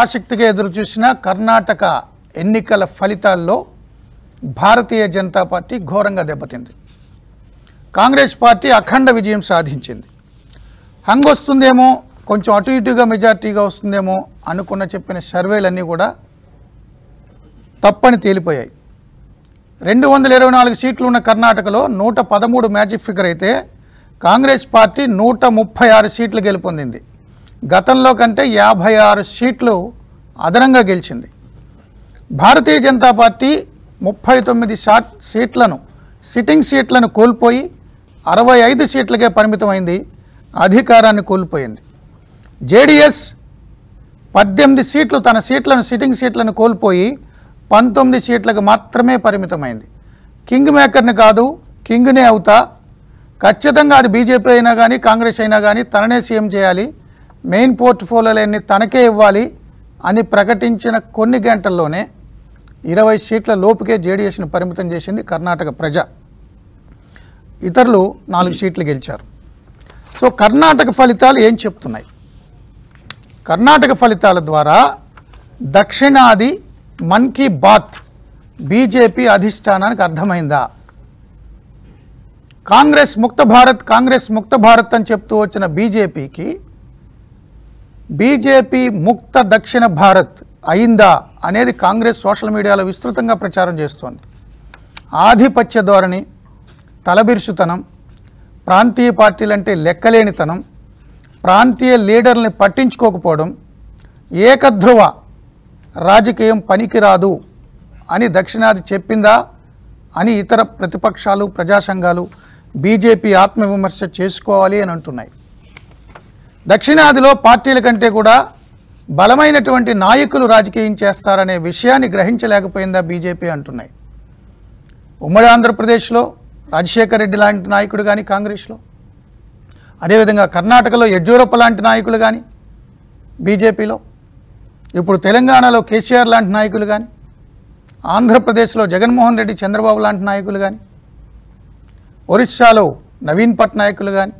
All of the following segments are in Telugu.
ఆసక్తిగా ఎదురు చూసిన కర్ణాటక ఎన్నికల ఫలితాల్లో భారతీయ జనతా పార్టీ ఘోరంగా దెబ్బతింది కాంగ్రెస్ పార్టీ అఖండ విజయం సాధించింది హంగ్ వస్తుందేమో కొంచెం అటు ఇటుగా మెజార్టీగా వస్తుందేమో అనుకున్న చెప్పిన సర్వేలన్నీ కూడా తప్పని తేలిపోయాయి రెండు వందల ఇరవై నాలుగు సీట్లు ఉన్న కర్ణాటకలో నూట పదమూడు మ్యాజిక్ ఫిగర్ అయితే కాంగ్రెస్ పార్టీ నూట ముప్పై ఆరు సీట్లు గెలుపొందింది గతంలో కంటే యాభై ఆరు సీట్లు అదనంగా గెలిచింది భారతీయ జనతా పార్టీ ముప్పై తొమ్మిది షాట్ సీట్లను సిట్టింగ్ సీట్లను కోల్పోయి అరవై ఐదు సీట్లకే పరిమితమైంది అధికారాన్ని కోల్పోయింది జేడిఎస్ పద్దెనిమిది సీట్లు తన సీట్లను సిట్టింగ్ సీట్లను కోల్పోయి పంతొమ్మిది సీట్లకు మాత్రమే పరిమితమైంది కింగ్ మేకర్ని కాదు కింగ్నే అవుతా ఖచ్చితంగా అది బీజేపీ అయినా కానీ కాంగ్రెస్ అయినా కానీ తననే సీఎం చేయాలి మెయిన్ పోర్ట్ఫోలియోలన్నీ తనకే ఇవ్వాలి అని ప్రకటించిన కొన్ని గంటల్లోనే ఇరవై సీట్ల లోపుకే జేడీఎస్ని పరిమితం చేసింది కర్ణాటక ప్రజ ఇతరులు నాలుగు సీట్లు గెలిచారు సో కర్ణాటక ఫలితాలు ఏం చెప్తున్నాయి కర్ణాటక ఫలితాల ద్వారా దక్షిణాది మన్ కీ బాత్ బీజేపీ అధిష్టానానికి అర్థమైందా కాంగ్రెస్ ముక్త భారత్ కాంగ్రెస్ ముక్త భారత్ అని చెప్తూ వచ్చిన బీజేపీకి బీజేపీ ముక్త దక్షిణ భారత్ అయిందా అనేది కాంగ్రెస్ సోషల్ మీడియాలో విస్తృతంగా ప్రచారం చేస్తోంది ఆధిపత్య ధోరణి తలబిరుసుతనం ప్రాంతీయ పార్టీలంటే లెక్కలేనితనం ప్రాంతీయ లీడర్ని పట్టించుకోకపోవడం ఏకధ్రువ రాజకీయం పనికిరాదు అని దక్షిణాది చెప్పిందా అని ఇతర ప్రతిపక్షాలు ప్రజా సంఘాలు బీజేపీ ఆత్మవిమర్శ చేసుకోవాలి అని అంటున్నాయి దక్షిణాదిలో పార్టీల కంటే కూడా బలమైనటువంటి నాయకులు రాజకీయం చేస్తారనే విషయాన్ని గ్రహించలేకపోయిందా బీజేపీ అంటున్నాయి ఉమ్మడి ఆంధ్రప్రదేశ్లో రాజశేఖర రెడ్డి లాంటి నాయకుడు కానీ కాంగ్రెస్లో అదేవిధంగా కర్ణాటకలో యడ్యూరప్ప లాంటి నాయకులు కానీ బీజేపీలో ఇప్పుడు తెలంగాణలో కేసీఆర్ లాంటి నాయకులు కానీ ఆంధ్రప్రదేశ్లో జగన్మోహన్ రెడ్డి చంద్రబాబు లాంటి నాయకులు కానీ ఒరిస్సాలో నవీన్ పట్నాయకులు కానీ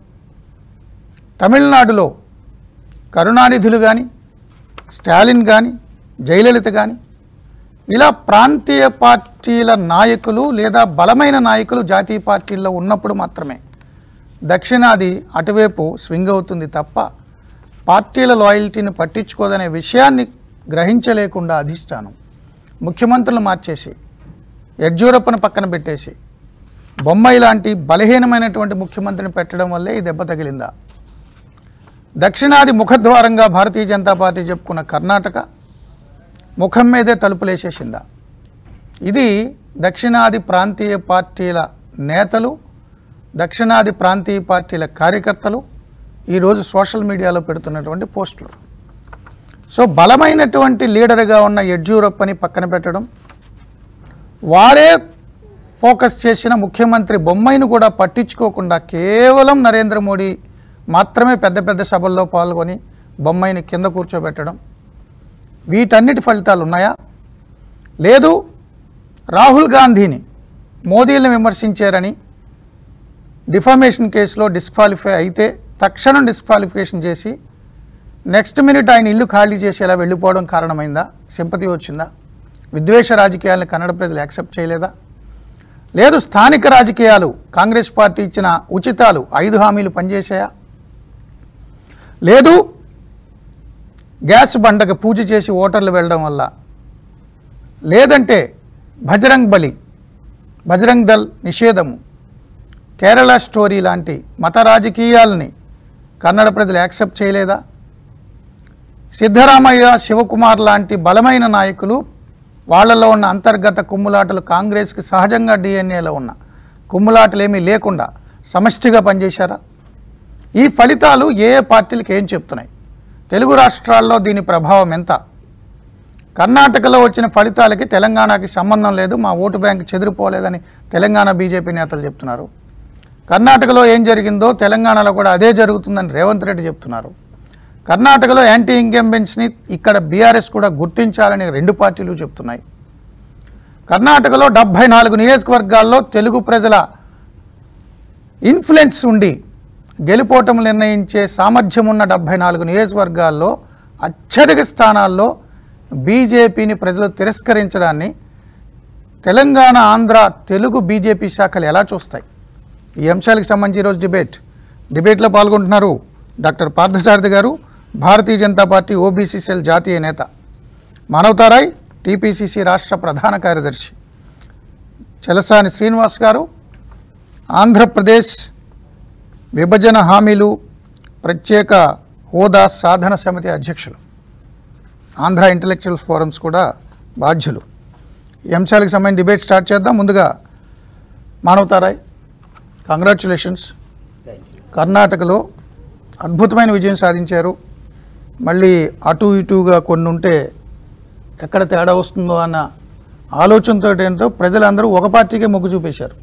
తమిళనాడులో కరుణానిధులు కానీ స్టాలిన్ కానీ జయలలిత కానీ ఇలా ప్రాంతీయ పార్టీల నాయకులు లేదా బలమైన నాయకులు జాతీయ పార్టీల్లో ఉన్నప్పుడు మాత్రమే దక్షిణాది అటువైపు స్వింగ్ అవుతుంది తప్ప పార్టీల లాయల్టీని పట్టించుకోదనే విషయాన్ని గ్రహించలేకుండా అధిష్టానం ముఖ్యమంత్రులు మార్చేసి యడ్యూరప్పను పక్కన పెట్టేసి బొమ్మాయి లాంటి బలహీనమైనటువంటి ముఖ్యమంత్రిని పెట్టడం వల్లే ఈ దెబ్బ తగిలిందా దక్షిణాది ముఖద్వారంగా భారతీయ జనతా పార్టీ చెప్పుకున్న కర్ణాటక ముఖం మీదే తలుపులేసేసిందా ఇది దక్షిణాది ప్రాంతీయ పార్టీల నేతలు దక్షిణాది ప్రాంతీయ పార్టీల కార్యకర్తలు ఈరోజు సోషల్ మీడియాలో పెడుతున్నటువంటి పోస్టులు సో బలమైనటువంటి లీడర్గా ఉన్న యడ్యూరప్పని పక్కన పెట్టడం వారే ఫోకస్ చేసిన ముఖ్యమంత్రి బొమ్మైను కూడా పట్టించుకోకుండా కేవలం నరేంద్ర మోడీ మాత్రమే పెద్ద పెద్ద సభల్లో పాల్గొని బొమ్మైని కింద కూర్చోబెట్టడం వీటన్నిటి ఫలితాలు ఉన్నాయా లేదు రాహుల్ గాంధీని మోదీని విమర్శించారని డిఫామేషన్ కేసులో డిస్క్వాలిఫై అయితే తక్షణం డిస్క్వాలిఫికేషన్ చేసి నెక్స్ట్ మినిట్ ఆయన ఇల్లు ఖాళీ చేసి ఎలా వెళ్ళిపోవడం కారణమైందా సింపతి వచ్చిందా విద్వేష రాజకీయాలను కన్నడ ప్రజలు యాక్సెప్ట్ చేయలేదా లేదు స్థానిక రాజకీయాలు కాంగ్రెస్ పార్టీ ఇచ్చిన ఉచితాలు ఐదు హామీలు పనిచేసాయా లేదు గ్యాస్ బండకు పూజ చేసి ఓటర్లు వెళ్ళడం వల్ల లేదంటే బజరంగ్ బలి బజరంగ్ దల్ నిషేధము కేరళ స్టోరీ లాంటి మత రాజకీయాలని కన్నడ ప్రజలు యాక్సెప్ట్ చేయలేదా సిద్ధరామయ్య శివకుమార్ లాంటి బలమైన నాయకులు వాళ్ళలో ఉన్న అంతర్గత కుమ్ములాటలు కాంగ్రెస్కి సహజంగా డిఎన్ఏలో ఉన్న కుమ్ములాటలు ఏమీ లేకుండా సమష్టిగా పనిచేశారా ఈ ఫలితాలు ఏ ఏ పార్టీలకు ఏం చెప్తున్నాయి తెలుగు రాష్ట్రాల్లో దీని ప్రభావం ఎంత కర్ణాటకలో వచ్చిన ఫలితాలకి తెలంగాణకి సంబంధం లేదు మా ఓటు బ్యాంక్ చెదిరిపోలేదని తెలంగాణ బీజేపీ నేతలు చెప్తున్నారు కర్ణాటకలో ఏం జరిగిందో తెలంగాణలో కూడా అదే జరుగుతుందని రేవంత్ రెడ్డి చెప్తున్నారు కర్ణాటకలో యాంటీ ఇంకంబెన్స్ని ఇక్కడ బీఆర్ఎస్ కూడా గుర్తించాలని రెండు పార్టీలు చెప్తున్నాయి కర్ణాటకలో డెబ్భై నాలుగు నియోజకవర్గాల్లో తెలుగు ప్రజల ఇన్ఫ్లుయెన్స్ ఉండి గెలుపోటములు నిర్ణయించే సామర్థ్యం ఉన్న డెబ్భై నాలుగు నియోజకవర్గాల్లో అత్యధిక స్థానాల్లో బీజేపీని ప్రజలు తిరస్కరించడాన్ని తెలంగాణ ఆంధ్ర తెలుగు బీజేపీ శాఖలు ఎలా చూస్తాయి ఈ అంశాలకు సంబంధించి ఈరోజు డిబేట్ డిబేట్లో పాల్గొంటున్నారు డాక్టర్ పార్థసారథి గారు Bharatiya Janata party OBC cell జాతీయ నేత మానవతారాయ్ టీపీసీసీ రాష్ట్ర ప్రధాన కార్యదర్శి చలసాని శ్రీనివాస్ గారు ఆంధ్రప్రదేశ్ విభజన హామీలు ప్రత్యేక హోదా సాధన సమితి అధ్యక్షులు ఆంధ్ర ఇంటలెక్చువల్ ఫోరమ్స్ కూడా బాధ్యులు ఈ అంశాలకు సంబంధించి డిబేట్ స్టార్ట్ చేద్దాం ముందుగా మానవతారాయ్ కంగ్రాచులేషన్స్ కర్ణాటకలో అద్భుతమైన విజయం సాధించారు మళ్ళీ అటు ఇటుగా కొన్ని ఉంటే ఎక్కడ తేడా వస్తుందో అన్న ఆలోచనతో ఏంటో ప్రజలందరూ ఒక పార్టీకే మొగ్గు చూపేశారు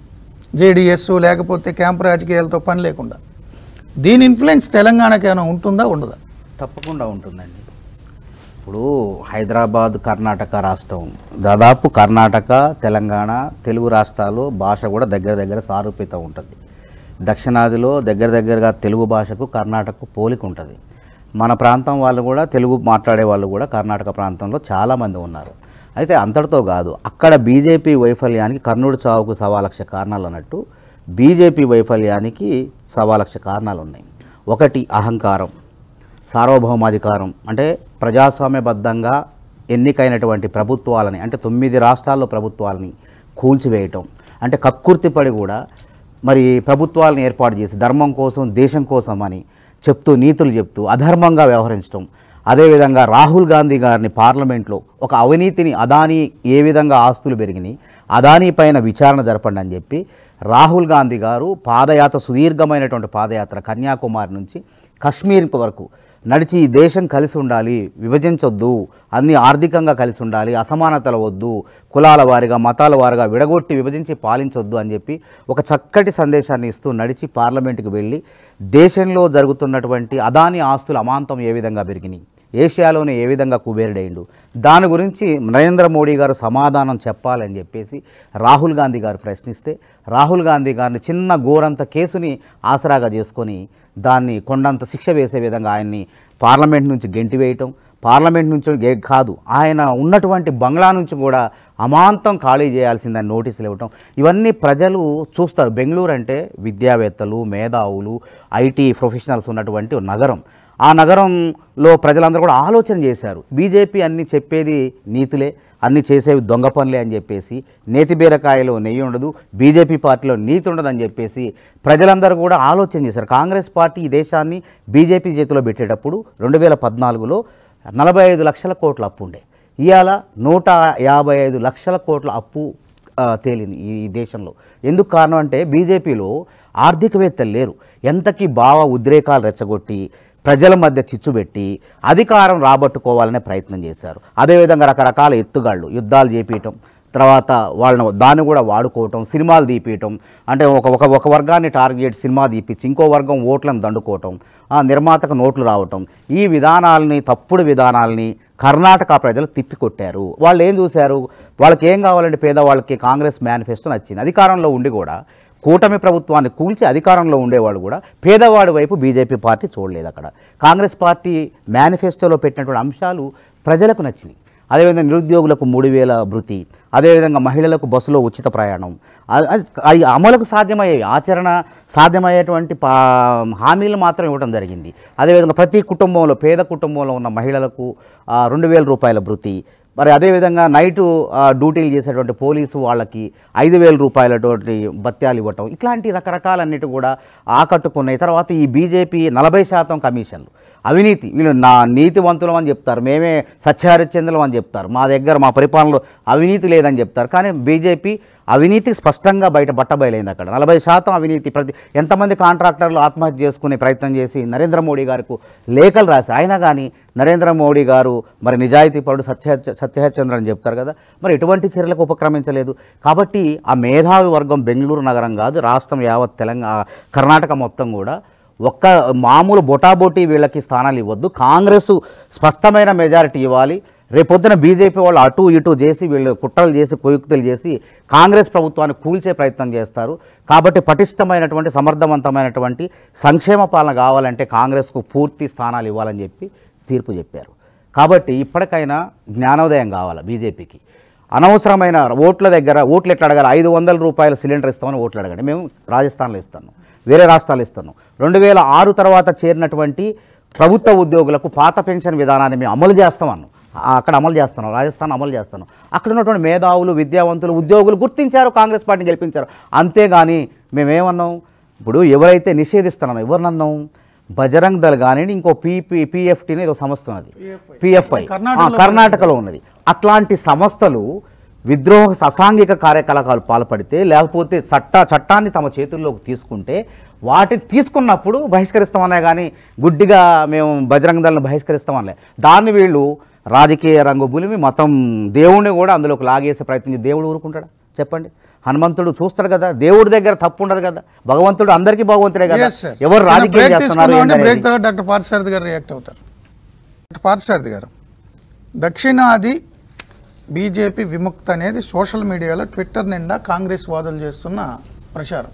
జేడిఎస్ లేకపోతే క్యాంప్ రాజకీయాలతో పని లేకుండా దీని ఇన్ఫ్లుయెన్స్ తెలంగాణకి ఏమైనా ఉంటుందా ఉండదా తప్పకుండా ఉంటుందండి ఇప్పుడు హైదరాబాద్ కర్ణాటక రాష్ట్రం దాదాపు కర్ణాటక తెలంగాణ తెలుగు రాష్ట్రాలు భాష కూడా దగ్గర దగ్గర సారూప్యత ఉంటుంది దక్షిణాదిలో దగ్గర దగ్గరగా తెలుగు భాషకు కర్ణాటకకు పోలిక ఉంటుంది మన ప్రాంతం వాళ్ళు కూడా తెలుగు మాట్లాడే వాళ్ళు కూడా కర్ణాటక ప్రాంతంలో చాలామంది ఉన్నారు అయితే అంతటితో కాదు అక్కడ బీజేపీ వైఫల్యానికి కర్ణుడి చావుకు సవా లక్ష కారణాలు అన్నట్టు బీజేపీ వైఫల్యానికి సవా లక్ష కారణాలు ఉన్నాయి ఒకటి అహంకారం సార్వభౌమాధికారం అంటే ప్రజాస్వామ్యబద్ధంగా ఎన్నికైనటువంటి ప్రభుత్వాలని అంటే తొమ్మిది రాష్ట్రాల్లో ప్రభుత్వాలని కూల్చివేయటం అంటే కక్కుర్తిపడి కూడా మరి ప్రభుత్వాలను ఏర్పాటు చేసి ధర్మం కోసం దేశం కోసం అని చెప్తూ నీతులు చెప్తూ అధర్మంగా వ్యవహరించడం అదేవిధంగా రాహుల్ గాంధీ గారిని పార్లమెంట్లో ఒక అవినీతిని అదానీ ఏ విధంగా ఆస్తులు పెరిగినాయి అదానీ పైన విచారణ జరపండి అని చెప్పి రాహుల్ గాంధీ గారు పాదయాత్ర సుదీర్ఘమైనటువంటి పాదయాత్ర కన్యాకుమారి నుంచి కశ్మీర్ వరకు నడిచి ఈ దేశం కలిసి ఉండాలి విభజించొద్దు అన్ని ఆర్థికంగా కలిసి ఉండాలి అసమానతలు వద్దు కులాల వారిగా మతాల వారిగా విడగొట్టి విభజించి పాలించొద్దు అని చెప్పి ఒక చక్కటి సందేశాన్ని ఇస్తూ నడిచి పార్లమెంటుకు వెళ్ళి దేశంలో జరుగుతున్నటువంటి అదాని ఆస్తులు అమాంతం ఏ విధంగా పెరిగినాయి ఏషియాలోనే ఏ విధంగా కుబేరుడైండు దాని గురించి నరేంద్ర మోడీ గారు సమాధానం చెప్పాలని చెప్పేసి రాహుల్ గాంధీ గారు ప్రశ్నిస్తే రాహుల్ గాంధీ గారిని చిన్న గోరంత కేసుని ఆసరాగా చేసుకొని దాన్ని కొండంత శిక్ష వేసే విధంగా ఆయన్ని పార్లమెంట్ నుంచి గెంటివేయటం పార్లమెంట్ నుంచి గే- కాదు ఆయన ఉన్నటువంటి బంగ్లా నుంచి కూడా అమాంతం ఖాళీ చేయాల్సిందని నోటీసులు ఇవ్వటం ఇవన్నీ ప్రజలు చూస్తారు బెంగళూరు అంటే విద్యావేత్తలు మేధావులు ఐటీ ప్రొఫెషనల్స్ ఉన్నటువంటి ఒక నగరం ఆ నగరంలో ప్రజలందరూ కూడా ఆలోచన చేశారు బీజేపీ అన్ని చెప్పేది నీతులే అన్ని చేసేవి దొంగ పనులే అని చెప్పేసి నేతి బీరకాయలో నెయ్యి ఉండదు బీజేపీ పార్టీలో నీతి ఉండదని చెప్పేసి ప్రజలందరూ కూడా ఆలోచన చేశారు కాంగ్రెస్ పార్టీ ఈ దేశాన్ని బీజేపీ చేతిలో పెట్టేటప్పుడు రెండు వేల పద్నాలుగులో నలభై ఐదు లక్షల కోట్ల అప్పు ఉండే ఇవాళ నూట యాభై ఐదు లక్షల కోట్ల అప్పు ఆ, తేలింది ఈ ఈ దేశంలో ఎందుకు కారణం అంటే బీజేపీలో ఆర్థికవేత్తలు లేరు ఎంతకి భావ ఉద్రేకాలు రెచ్చగొట్టి ప్రజల మధ్య చిచ్చుబెట్టి అధికారం రాబట్టుకోవాలనే ప్రయత్నం చేశారు అదేవిధంగా రకరకాల ఎత్తుగాళ్ళు యుద్ధాలు చేపించటం తర్వాత వాళ్ళని దాన్ని కూడా వాడుకోవటం సినిమాలు తీపియటం అంటే ఒక ఒక ఒక వర్గాన్ని టార్గెట్ సినిమా తీపిచ్చి ఇంకో వర్గం ఓట్లను దండుకోవటం ఆ నిర్మాతకు నోట్లు రావటం ఈ విధానాలని తప్పుడు విధానాలని కర్ణాటక ప్రజలు తిప్పికొట్టారు వాళ్ళు ఏం చూశారు వాళ్ళకి ఏం కావాలంటే పేదవాళ్ళకి కాంగ్రెస్ మేనిఫెస్టో నచ్చింది అధికారంలో ఉండి కూడా కూటమి ప్రభుత్వాన్ని కూల్చి అధికారంలో ఉండేవాడు కూడా పేదవాడి వైపు బీజేపీ పార్టీ చూడలేదు అక్కడ కాంగ్రెస్ పార్టీ మేనిఫెస్టోలో పెట్టినటువంటి అంశాలు ప్రజలకు నచ్చినాయి అదేవిధంగా నిరుద్యోగులకు మూడు వేల భృతి అదేవిధంగా మహిళలకు బస్సులో ఉచిత ప్రయాణం అ- అది అవి అమలుకు సాధ్యమయ్యేవి ఆచరణ సాధ్యమయ్యేటువంటి పా హామీలు మాత్రం ఇవ్వడం జరిగింది అదేవిధంగా ప్రతి కుటుంబంలో పేద కుటుంబంలో ఉన్న మహిళలకు ఆ, రెండు వేల రూపాయల భృతి మరి అదేవిధంగా నైటు ఆ, డ్యూటీలు చేసేటువంటి పోలీసు వాళ్ళకి ఐదు వేల రూపాయలటువంటి భత్యాలు ఇవ్వటం ఇట్లాంటి రకరకాలన్నిటి కూడా ఆకట్టుకున్నాయి తర్వాత ఈ బీజేపీ నలభై శాతం కమిషన్లు అవినీతి వీళ్ళు నా నీతివంతులం అని చెప్తారు మేమే సత్యహరిచంద్రులం అని చెప్తారు మా దగ్గర మా పరిపాలనలో అవినీతి లేదని చెప్తారు కానీ బీజేపీ అవినీతి స్పష్టంగా బయట బట్టబయలైంది అక్కడ నలభై శాతం అవినీతి ప్రతి ఎంతమంది కాంట్రాక్టర్లు ఆత్మహత్య చేసుకునే ప్రయత్నం చేసి నరేంద్ర మోడీ గారికి లేఖలు రాసి అయినా కానీ నరేంద్ర మోడీ గారు మరి నిజాయితీ పరుడు సత్య సత్యహరిచంద్ర అని చెప్తారు కదా మరి ఎటువంటి చర్యలకు ఉపక్రమించలేదు కాబట్టి ఆ మేధావి వర్గం బెంగళూరు నగరం కాదు రాష్ట్రం యావత్ తెలంగాణ కర్ణాటక మొత్తం కూడా ఒక్క మామూలు బొటాబొటీ వీళ్ళకి స్థానాలు ఇవ్వద్దు కాంగ్రెస్ స్పష్టమైన మెజారిటీ ఇవ్వాలి రేపొద్దున బీజేపీ వాళ్ళు అటు ఇటు చేసి వీళ్ళు కుట్రలు చేసి కుయుక్తులు చేసి కాంగ్రెస్ ప్రభుత్వాన్ని కూల్చే ప్రయత్నం చేస్తారు కాబట్టి పటిష్టమైనటువంటి సమర్థవంతమైనటువంటి సంక్షేమ పాలన కావాలంటే కాంగ్రెస్కు పూర్తి స్థానాలు ఇవ్వాలని చెప్పి తీర్పు చెప్పారు కాబట్టి ఇప్పటికైనా జ్ఞానోదయం కావాలి బీజేపీకి అనవసరమైన ఓట్ల దగ్గర ఓట్లు ఎట్లా అడగాలి ఐదు వందల రూపాయల సిలిండర్ ఇస్తామని ఓట్లు అడగండి మేము రాజస్థాన్లో ఇస్తాను వేరే రాష్ట్రాలు ఇస్తాను రెండు వేల ఆరు తర్వాత చేరినటువంటి ప్రభుత్వ ఉద్యోగులకు పాత పెన్షన్ విధానాన్ని మేము అమలు చేస్తామన్నాం ఆ, అక్కడ అమలు చేస్తున్నాం రాజస్థాన్ అమలు చేస్తున్నాం అక్కడ ఉన్నటువంటి మేధావులు విద్యావంతులు ఉద్యోగులు గుర్తించారు కాంగ్రెస్ పార్టీని గెలిపించారు అంతేగాని మేమేమన్నాం ఇప్పుడు ఎవరైతే నిషేధిస్తున్నామో ఎవరినన్నాం బజరంగ్ దళ్ కానీ ఇంకో పీపీ పిఎఫ్టీని ఏదో సంస్థ ఉన్నది పిఎఫ్ఐ కర్ణాటకలో కర్ణాటకలో ఉన్నది అట్లాంటి సంస్థలు విద్రోహ అసాంఘిక కార్యకలాపాలు పాల్పడితే లేకపోతే చట్ట చట్టాన్ని తమ చేతుల్లోకి తీసుకుంటే వాటిని తీసుకున్నప్పుడు బహిష్కరిస్తామనే కానీ గుడ్డిగా మేము బజరంగ దళను బహిష్కరిస్తామనలే దాన్ని వీళ్ళు రాజకీయ రంగు బులిమి మతం దేవుణ్ణి కూడా అందులోకి లాగేసే ప్రయత్నం దేవుడు ఊరుకుంటాడా చెప్పండి హనుమంతుడు చూస్తాడు కదా దేవుడి దగ్గర తప్పు ఉండదు కదా భగవంతుడు అందరికీ భగవంతుడే కదా Yes, sir. ఎవరు చిన్న రాజకీయం break చేస్తున్నారు తీసుకుందామండి. ఏంటనేది. బ్రేక్ తర్వాత డాక్టర్ పార్థసారథి గారు రియాక్ట్ అవుతారు డాక్టర్ పార్థసారథి గారు దక్షిణాది బీజేపీ విముక్త అనేది సోషల్ మీడియాలో ట్విట్టర్ నిండా కాంగ్రెస్ వాదులు చేస్తున్న ప్రచారం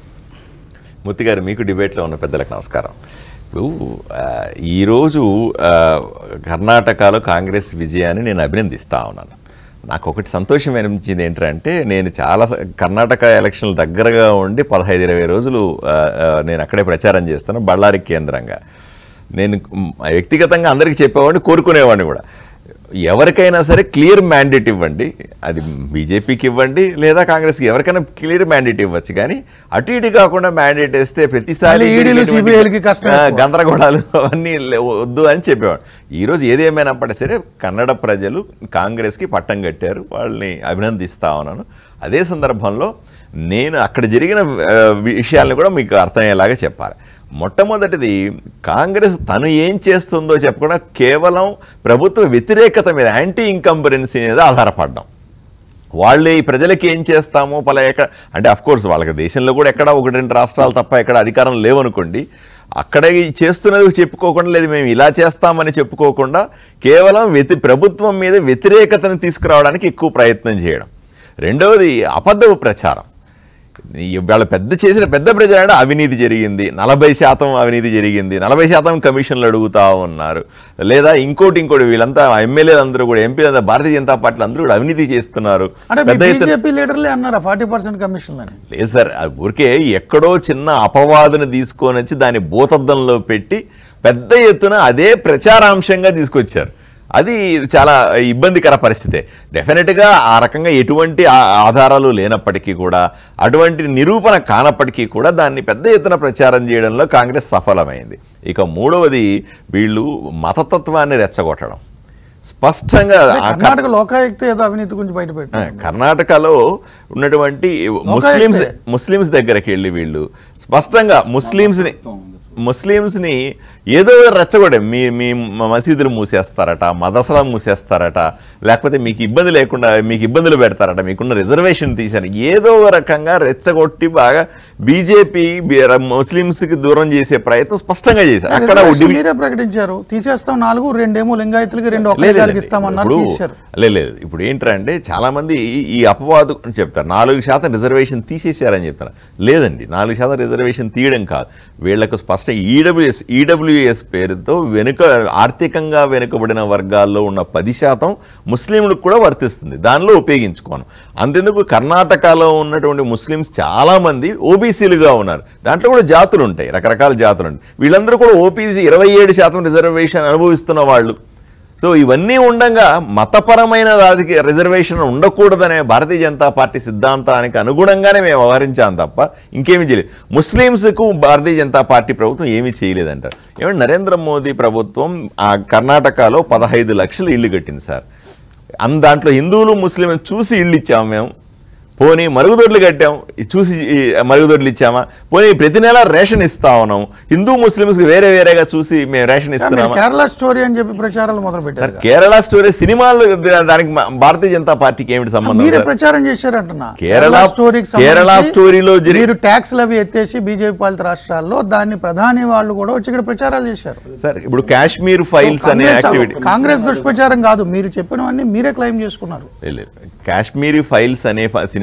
మూర్తి గారు మీకు డిబేట్లో ఉన్న పెద్దలకు నమస్కారం ఇప్పుడు ఆ, ఈరోజు ఆ, కర్ణాటకలో కాంగ్రెస్ విజయాన్ని నేను అభినందిస్తా ఉన్నాను నాకు ఒకటి సంతోషం అనిపించింది ఏంటంటే నేను చాలా స- కర్ణాటక ఎలక్షన్లు దగ్గరగా ఉండి పదహైదు ఇరవై రోజులు ఆ, ఆ, నేను అక్కడే ప్రచారం చేస్తాను బళ్ళారి కేంద్రంగా నేను మ్, వ్యక్తిగతంగా అందరికీ చెప్పేవాడిని కోరుకునేవాడిని కూడా ఎవరికైనా సరే క్లియర్ మ్యాండేట్ ఇవ్వండి అది బీజేపీకి ఇవ్వండి లేదా కాంగ్రెస్కి ఎవరికైనా క్లియర్ మ్యాండేట్ ఇవ్వచ్చు కానీ అటు ఇటు కాకుండా మ్యాండేట్ వేస్తే ప్రతిసారి మళ్ళీ ఈడీలు, జరిగేటువంటి, CBI లకి కష్టం ఆ, ఎక్కువ. గందరగోళాలు అవన్నీ లే- వద్దు అని చెప్పేవాడు ఈరోజు ఏదేమైనప్పటికీ సరే కన్నడ ప్రజలు కాంగ్రెస్కి పట్టం కట్టారు వాళ్ళని అభినందిస్తా ఉన్నాను అదే సందర్భంలో నేను అక్కడ జరిగిన ఆ, విషయాలను కూడా మీకు అర్థమయ్యేలాగా చెప్పాలి మొట్టమొదటిది కాంగ్రెస్ తను ఏం చేస్తుందో చెప్పకుండా కేవలం ప్రభుత్వ వ్యతిరేకత మీద యాంటీ ఇంకంబరెన్సీ మీద ఆధారపడ్డాం వాళ్ళు ఈ ప్రజలకి ఏం చేస్తామో పలా ఎక్కడ అంటే అఫ్ కోర్స్ వాళ్ళకి దేశంలో కూడా ఎక్కడ ఒకటి రెండు రాష్ట్రాలు తప్ప ఎక్కడ అధికారం లేవనుకోండి అక్కడ ఈ చేస్తున్నది చెప్పుకోకుండా లేదు మేము ఇలా చేస్తామని చెప్పుకోకుండా కేవలం వ్యతి ప్రభుత్వం మీద వ్యతిరేకతను తీసుకురావడానికి ఎక్కువ ప్రయత్నం చేయడం రెండవది అబద్ధపు ప్రచారం ఇవాళ పెద్ద చేసిన పెద్ద ప్రజలు అంటే అవినీతి జరిగింది నలభై శాతం అవినీతి జరిగింది నలభై శాతం కమిషన్లు అడుగుతా ఉన్నారు లేదా ఇంకోటి ఇంకోటి వీళ్ళంతా ఎమ్మెల్యేలు అందరూ కూడా ఎంపీలు అందరూ భారతీయ జనతా పార్టీలు అందరూ కూడా అవినీతి చేస్తున్నారు అంటే పెద్ద ఎత్తున బీజేపీ లీడర్లే అన్నారా ఫార్టీ పర్సెంట్ కమిషన్ అని లేదు సార్ అది ఊరికే ఎక్కడో చిన్న అపవాదును తీసుకొని వచ్చి దాన్ని భూతద్దంలో పెట్టి పెద్ద ఎత్తున అదే ప్రచారాంశంగా తీసుకొచ్చారు అది చాలా ఇబ్బందికర పరిస్థితే డెఫినెట్గా ఆ రకంగా ఎటువంటి ఆ- ఆధారాలు లేనప్పటికీ కూడా అటువంటి నిరూపణ కానప్పటికీ కూడా దాన్ని పెద్ద ఎత్తున ప్రచారం చేయడంలో కాంగ్రెస్ సఫలమైంది ఇక మూడవది వీళ్ళు మతతత్వాన్ని రెచ్చగొట్టడం స్పష్టంగా ఆ కర్- కర్ణాటక లోకాయుక్త ఏదో అవినీతి గురించి బయటపెట్టారు ఆ, కర్ణాటకలో ఉన్నటువంటి ముస్లిమ్స్ ముస్లిమ్స్ దగ్గరికి వెళ్ళి వీళ్ళు స్పష్టంగా ముస్లిమ్స్ని ముస్లిమ్స్ని ఏదో రెచ్చగొడే మీ మీ మసీదులు మూసేస్తారట మదసరా మూసేస్తారట లేకపోతే మీకు ఇబ్బంది లేకుండా మీకు ఇబ్బందులు పెడతారట మీకున్న రిజర్వేషన్ తీశారు ఏదో ఒక రకంగా రెచ్చగొట్టి బాగా బీజేపీ ముస్లిమ్స్కి దూరం చేసే ప్రయత్నం స్పష్టంగా చేశారు అక్కడ రిజర్వేషన్ మీరే ప్రకటించారు తీసేస్తాం నాలుగు రెండేమో లింగాయతులకి రెండు ఒక్క లేదు, లింగాలకి లేదు. ఇస్తామన్నారు ఇప్పుడు- తీశారు లేదు లేదు ఇప్పుడు ఏంటంటే చాలా మంది ఈ అపవాదు అని చెప్తారు నాలుగు శాతం రిజర్వేషన్ తీసేశారని చెప్తారు లేదండి నాలుగు శాతం రిజర్వేషన్ తీయడం కాదు వీళ్లకు స్పష్ట ఈడబ్ల్యూఎస్ ఈడబ్ల్యూఎస్ పేరుతో వెనుక ఆర్థికంగా వెనుకబడిన వర్గాల్లో ఉన్న పది శాతం ముస్లింలకు కూడా వర్తిస్తుంది దానిలో ఉపయోగించుకోను అంతెందుకు కర్ణాటకలో ఉన్నటువంటి ముస్లిమ్స్ చాలా మంది ఓబీసీలుగా ఉన్నారు దాంట్లో కూడా జాతులు ఉంటాయి రకరకాల జాతులు ఉంటాయి వీళ్ళందరూ కూడా ఓబీసీ ఇరవై ఏడు శాతం రిజర్వేషన్ అనుభవిస్తున్న వాళ్ళు సో ఇవన్నీ ఉండగా మతపరమైన రాజకీయ రిజర్వేషన్ ఉండకూడదనే భారతీయ జనతా పార్టీ సిద్ధాంతానికి అనుగుణంగానే మేము వ్యవహరించాం తప్ప ఇంకేమీ చేయలేదు ముస్లిమ్స్కు భారతీయ జనతా పార్టీ ప్రభుత్వం ఏమీ చేయలేదంటారు ఏమంటే నరేంద్ర మోదీ ప్రభుత్వం ఆ కర్ణాటకలో పదహైదు లక్షలు ఇల్లు కట్టింది సార్ అన్ దాంట్లో హిందువులు ముస్లిం చూసి ఇల్లు ఇచ్చాము మేము పోనీ మరుగుదొడ్లు కట్టాం ఇది చూసి ఈ మరుగుదొడ్లు ఇచ్చామా పోనీ ప్రతి నెల రేషన్ ఇస్తా ఉన్నాం హిందూ ముస్లిమ్స్కి వేరే వేరేగా చూసి మేము రేషన్ మీరు ఇస్తున్నామా కేరళ స్టోరీ అని చెప్పి ప్రచారాలు మొదలు సార్ పెట్టారు కేరళ స్టోరీ సినిమాలు దా- దానికి మా- భారతీయ జనతా పార్టీకి ఏమిటి సంబంధం మీరే సార్ ప్రచారం చేశారంటున్నా కేరళ- స్టోరీకి కేరళ సంబంధించి స్టోరీలో జరిగి- మీరు ట్యాక్స్లు అవి ఎత్తేసి బీజేపీ పాలిత రాష్ట్రాల్లో దాన్ని ప్రధాని వాళ్ళు కూడా వచ్చి ఇక్కడ ప్రచారాలు చేశారు సార్ ఇప్పుడు కాశ్మీర్ ఫైల్స్ అనే కాంగ్రెస్ యాక్టివిటీ కాంగ్రెస్ దుష్ప్రచారం కాదు మీరు చెప్పినవన్నీ మీరే క్లెయిమ్ చేసుకున్నారు లేదు. కాశ్మీరీ ఫైల్స్ అనే ఫ- సినిమా